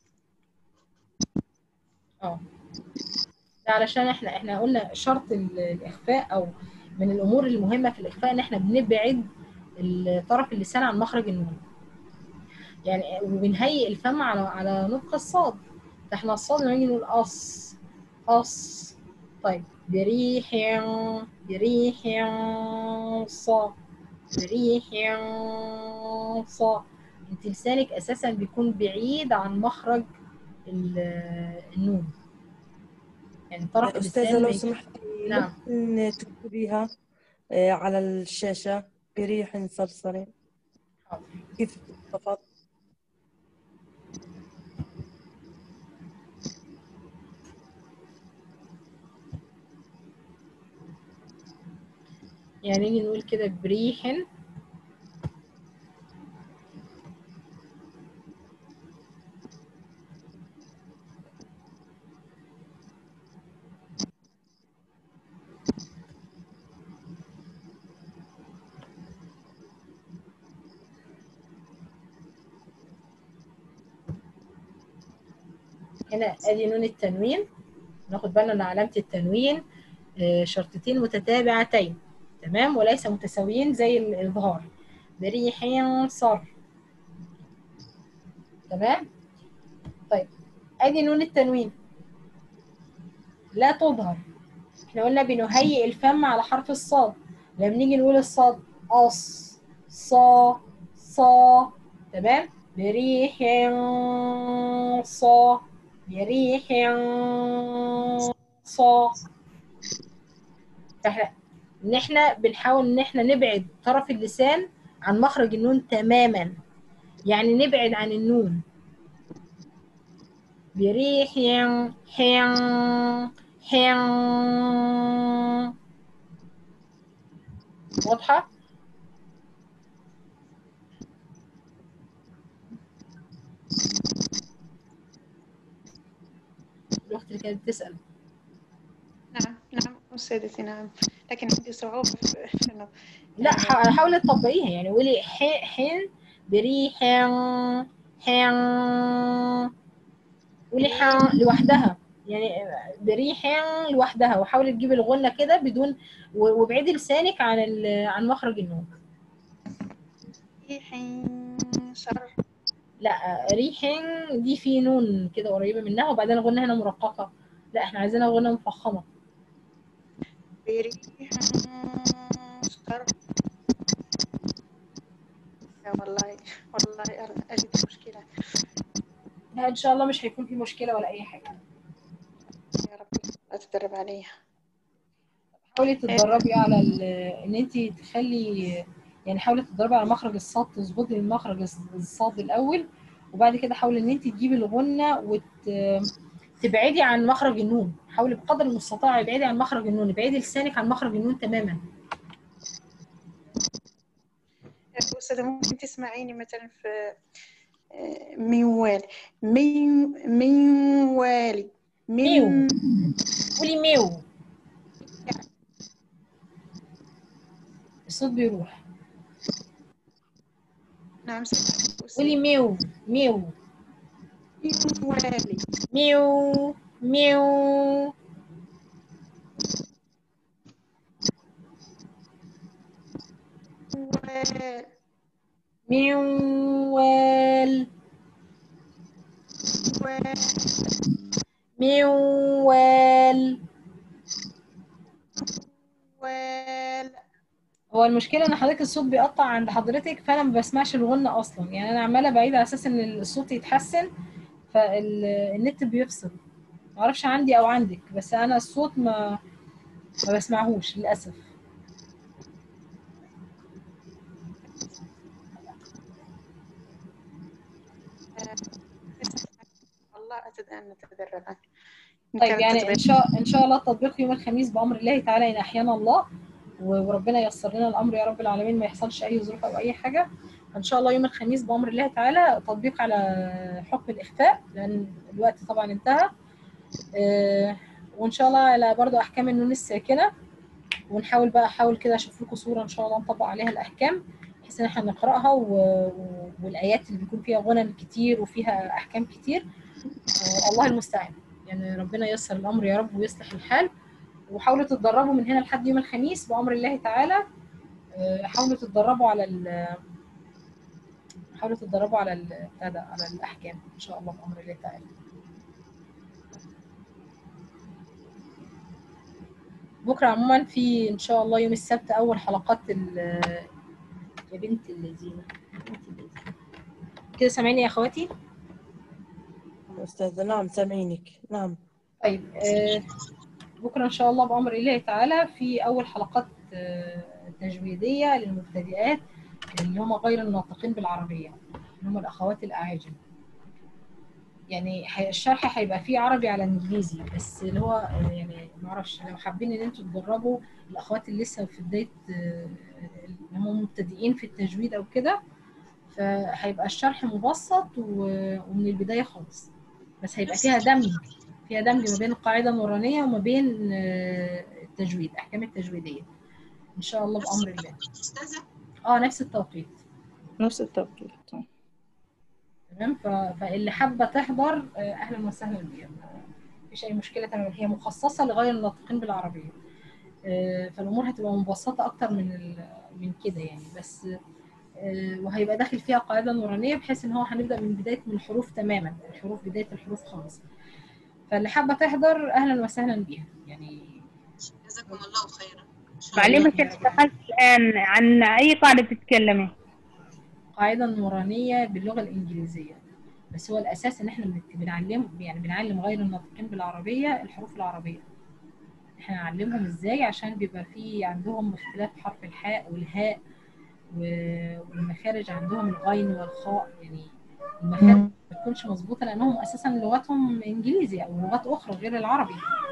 اه ده علشان احنا احنا قلنا شرط ال- الاخفاء او من الامور المهمه في الاخفاء ان احنا بنبعد ال- طرف اللسان عن مخرج النون يعني وبنهيئ الفم على على نطق الصاد فاحنا الصاد لما نيجي نقول قص قص طيب بريح بريح صا بريح صا انت لسانك اساسا بيكون بعيد عن مخرج ال- النون يعني طرف أستاذة اللسان لو ما يكون- سمحتي نعم ممكن تكتبيها آه، على الشاشة بريح صرصر كيف تفضل يعني نيجي نقول كده بريح هنا ادي نون التنوين ناخد بالنا ان علامه التنوين آه، شرطتين متتابعتين تمام وليس متساويين زي الاظهار بريح صر تمام طيب ادي نون التنوين لا تظهر احنا قلنا بنهيئ الفم على حرف الصاد لما نيجي نقول الصاد أص صا صا تمام بريح صا بريح صا فاحنا ان احنا بنحاول ان احنا نبعد طرف اللسان عن مخرج النون تماما يعني نبعد عن النون بريح حين حين واضحة؟ الأخت اللي كانت بتسأل نعم نعم أستاذتي نعم لكن عندي صعوبة في في إنه لا ح- حاولي تطبقيها يعني قولي ح- حين بريح حين قولي حين لوحدها يعني بريح لوحدها وحاولي تجيبي الغنة كده بدون و- وابعدي لسانك عن ال- عن مخرج النون ريح صر لا ريح دي في نون كده قريبة منها وبعدين الغنة هنا مرققة لا احنا عايزينها غنة مفخمة بريح صر لا والله والله أنا أجد مشكلة لا ان شاء الله مش هيكون في مشكلة ولا اي حاجة يا ربي أتدرب عليها حاولي تتدربي على ال- ان انت تخلي يعني حاولي تتدربي على مخرج الصاد تظبطي المخرج الص- الصاد الاول وبعد كده حاولي ان انت تجيبي الغنه وتبعدي عن مخرج النون حاولي بقدر المستطاع ابعدي عن مخرج النون ابعدي لسانك عن مخرج النون تماما أستاذة ممكن تسمعيني مثلا في آه، منوال من منوالي ميو من قولي ميو الصوت بيروح نعم سمعت قولي ميو ميو منوالي ميو ميو وال ميوال وال ميوال وال هو المشكلة ان حضرتك الصوت بيقطع عند حضرتك فانا ما بسمعش الغنة اصلا يعني انا عمالة بعيد على اساس ان الصوت يتحسن فالنت بيفصل معرفش عندي او عندك بس انا الصوت ما ما بسمعهوش للاسف الله أتد أن نتدرب عنه إن طيب كانت يعني تبغي- ان شاء ان شاء الله تطبيق يوم الخميس بامر الله تعالى ان احيانا الله و- وربنا ييسر لنا الامر يا رب العالمين ما يحصلش اي ظروف او اي حاجه ان شاء الله يوم الخميس بامر الله تعالى تطبيق على حكم الاخفاء لان الوقت طبعا انتهى آه، وان شاء الله على برضو احكام النون الساكنه ونحاول بقى احاول كده اشوف لكم صوره ان شاء الله نطبق عليها الاحكام بحيث ان احنا نقراها و... و- والايات اللي بيكون فيها غنى كتير وفيها احكام كتير آه، الله المستعان يعني ربنا ييسر الامر يا رب ويصلح الحال وحاولوا تتدربوا من هنا لحد يوم الخميس بامر الله تعالى آه، حاولوا تتدربوا على ال حاولوا تتدربوا على ال... بتاع ده، على الاحكام ان شاء الله بامر الله تعالى بكره عموما في ان شاء الله يوم السبت اول حلقات ال يا بنت الذين بنت الذين. كده سامعيني يا اخواتي أستاذة نعم سامعينك نعم طيب آه، بكره ان شاء الله بامر الله تعالى في اول حلقات آه، تجويديه للمبتدئات اللي هم غير الناطقين بالعربيه اللي هم الاخوات الاعاجم يعني هي- الشرح هيبقى فيه عربي على انجليزي بس اللي هو آه، يعني ما اعرفش لو حابين ان انتوا تجربوا الاخوات اللي لسه في بدايه آه، اللي هم مبتدئين في التجويد او كده فهيبقى الشرح مبسط و- ومن البدايه خالص بس هيبقى فيها دمج فيها دمج ما بين القاعده النورانيه وما بين آه، التجويد احكام التجويديه ان شاء الله بامر الله أستاذة اه نفس التوقيت نفس التوقيت طيب. تمام ف- فاللي حابه تحضر آه، اهلا وسهلا بيها مفيش اي مشكله تمام هي مخصصه لغير الناطقين بالعربيه آه، فالامور هتبقى مبسطه اكتر من ال- من كده يعني بس آه، وهيبقى داخل فيها قاعده نورانيه بحيث ان هو هنبدا من بدايه من الحروف تماما الحروف بدايه الحروف خالص فاللي حابه تحضر اهلا وسهلا بيها يعني جزاكم الله خيرا معلمة انت دخلت الآن عن أي قاعدة بتتكلمي؟ قاعده نورانيه باللغه الانجليزيه بس هو الاساس ان احنا بنت- بنعلم يعني بنعلم غير الناطقين بالعربيه الحروف العربيه احنا نعلمهم ازاي عشان بيبقى في عندهم اختلاف حرف الحاء والهاء و- والمخارج عندهم الغين والخاء يعني المخارج ما بتكونش مظبوطه لانهم اساسا لغتهم انجليزي او لغات اخرى غير العربي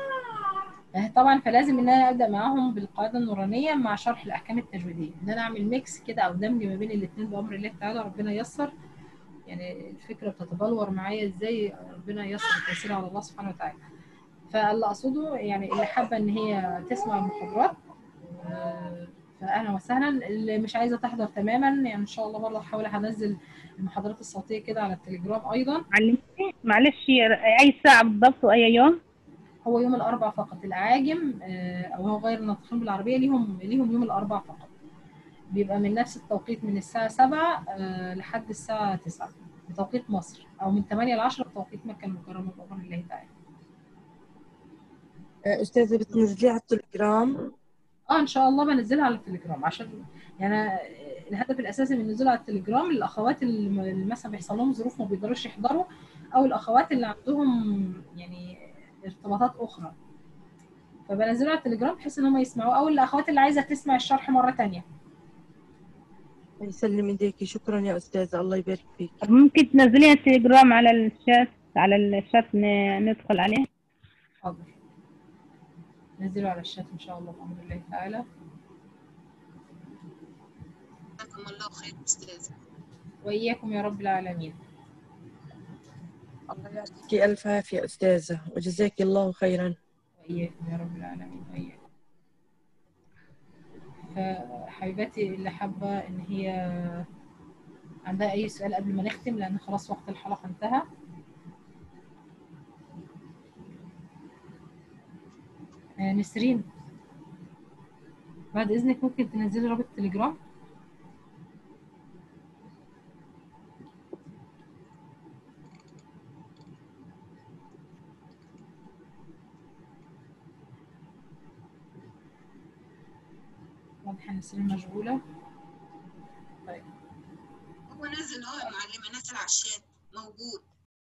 فه- طبعا فلازم ان انا ابدا معاهم بالقاعده النورانيه مع شرح الاحكام التجويديه ان انا اعمل ميكس كده او دمج ما بين الاثنين بامر الله تعالى ربنا ييسر يعني الفكره بتتبلور معايا ازاي ربنا ييسر التيسير على الله سبحانه وتعالى فاللي اقصده يعني اللي حابه ان هي تسمع المحاضرات آه، فاهلا وسهلا اللي مش عايزه تحضر تماما يعني ان شاء الله برضه هحاول هنزل المحاضرات الصوتيه كده على التليجرام ايضا معلمتي معلش أي ساعة بالضبط وأي يوم؟ هو يوم الاربع فقط الاعاجم آه، او هو غير الناطقين بالعربيه ليهم ليهم يوم الاربع فقط بيبقى من نفس التوقيت من الساعه 7 آه، لحد الساعه 9 بتوقيت مصر او من 8 ل 10 بتوقيت مكه المكرمه بامر الله تعالى آه، أستاذة بتنزليها على التليجرام اه ان شاء الله بنزلها على التليجرام عشان يعني أنا الهدف الاساسي من نزولها على التليجرام للاخوات اللي اللي مثلا بيحصل لهم ظروف ما بيقدروش يحضروا او الاخوات اللي عندهم يعني ارتباطات اخرى فبنزلها على التليجرام بحيث ان هم يسمعوا او الاخوات اللي عايزه تسمع الشرح مره تانية يسلم ايديكي شكرا يا أستاذة الله يبارك فيك طب ممكن تنزليها التليجرام على الشات على الشات ن- ندخل عليه؟ حاضر نزلوا على الشات ان شاء الله بامر الله تعالى جزاكم الله خير أستاذة واياكم يا رب العالمين الله يعطيك ألف عافية أستاذة وجزاك الله خيرا واياكم يا رب العالمين واياكم فحبيباتي اللي حابه ان هي عندها اي سؤال قبل ما نختم لان خلاص وقت الحلقه انتهى آه، نسرين بعد اذنك ممكن تنزلي رابط التليجرام واضحه نسرين مشغوله طيب هو نزل هو يا معلمة نزل على الشات موجود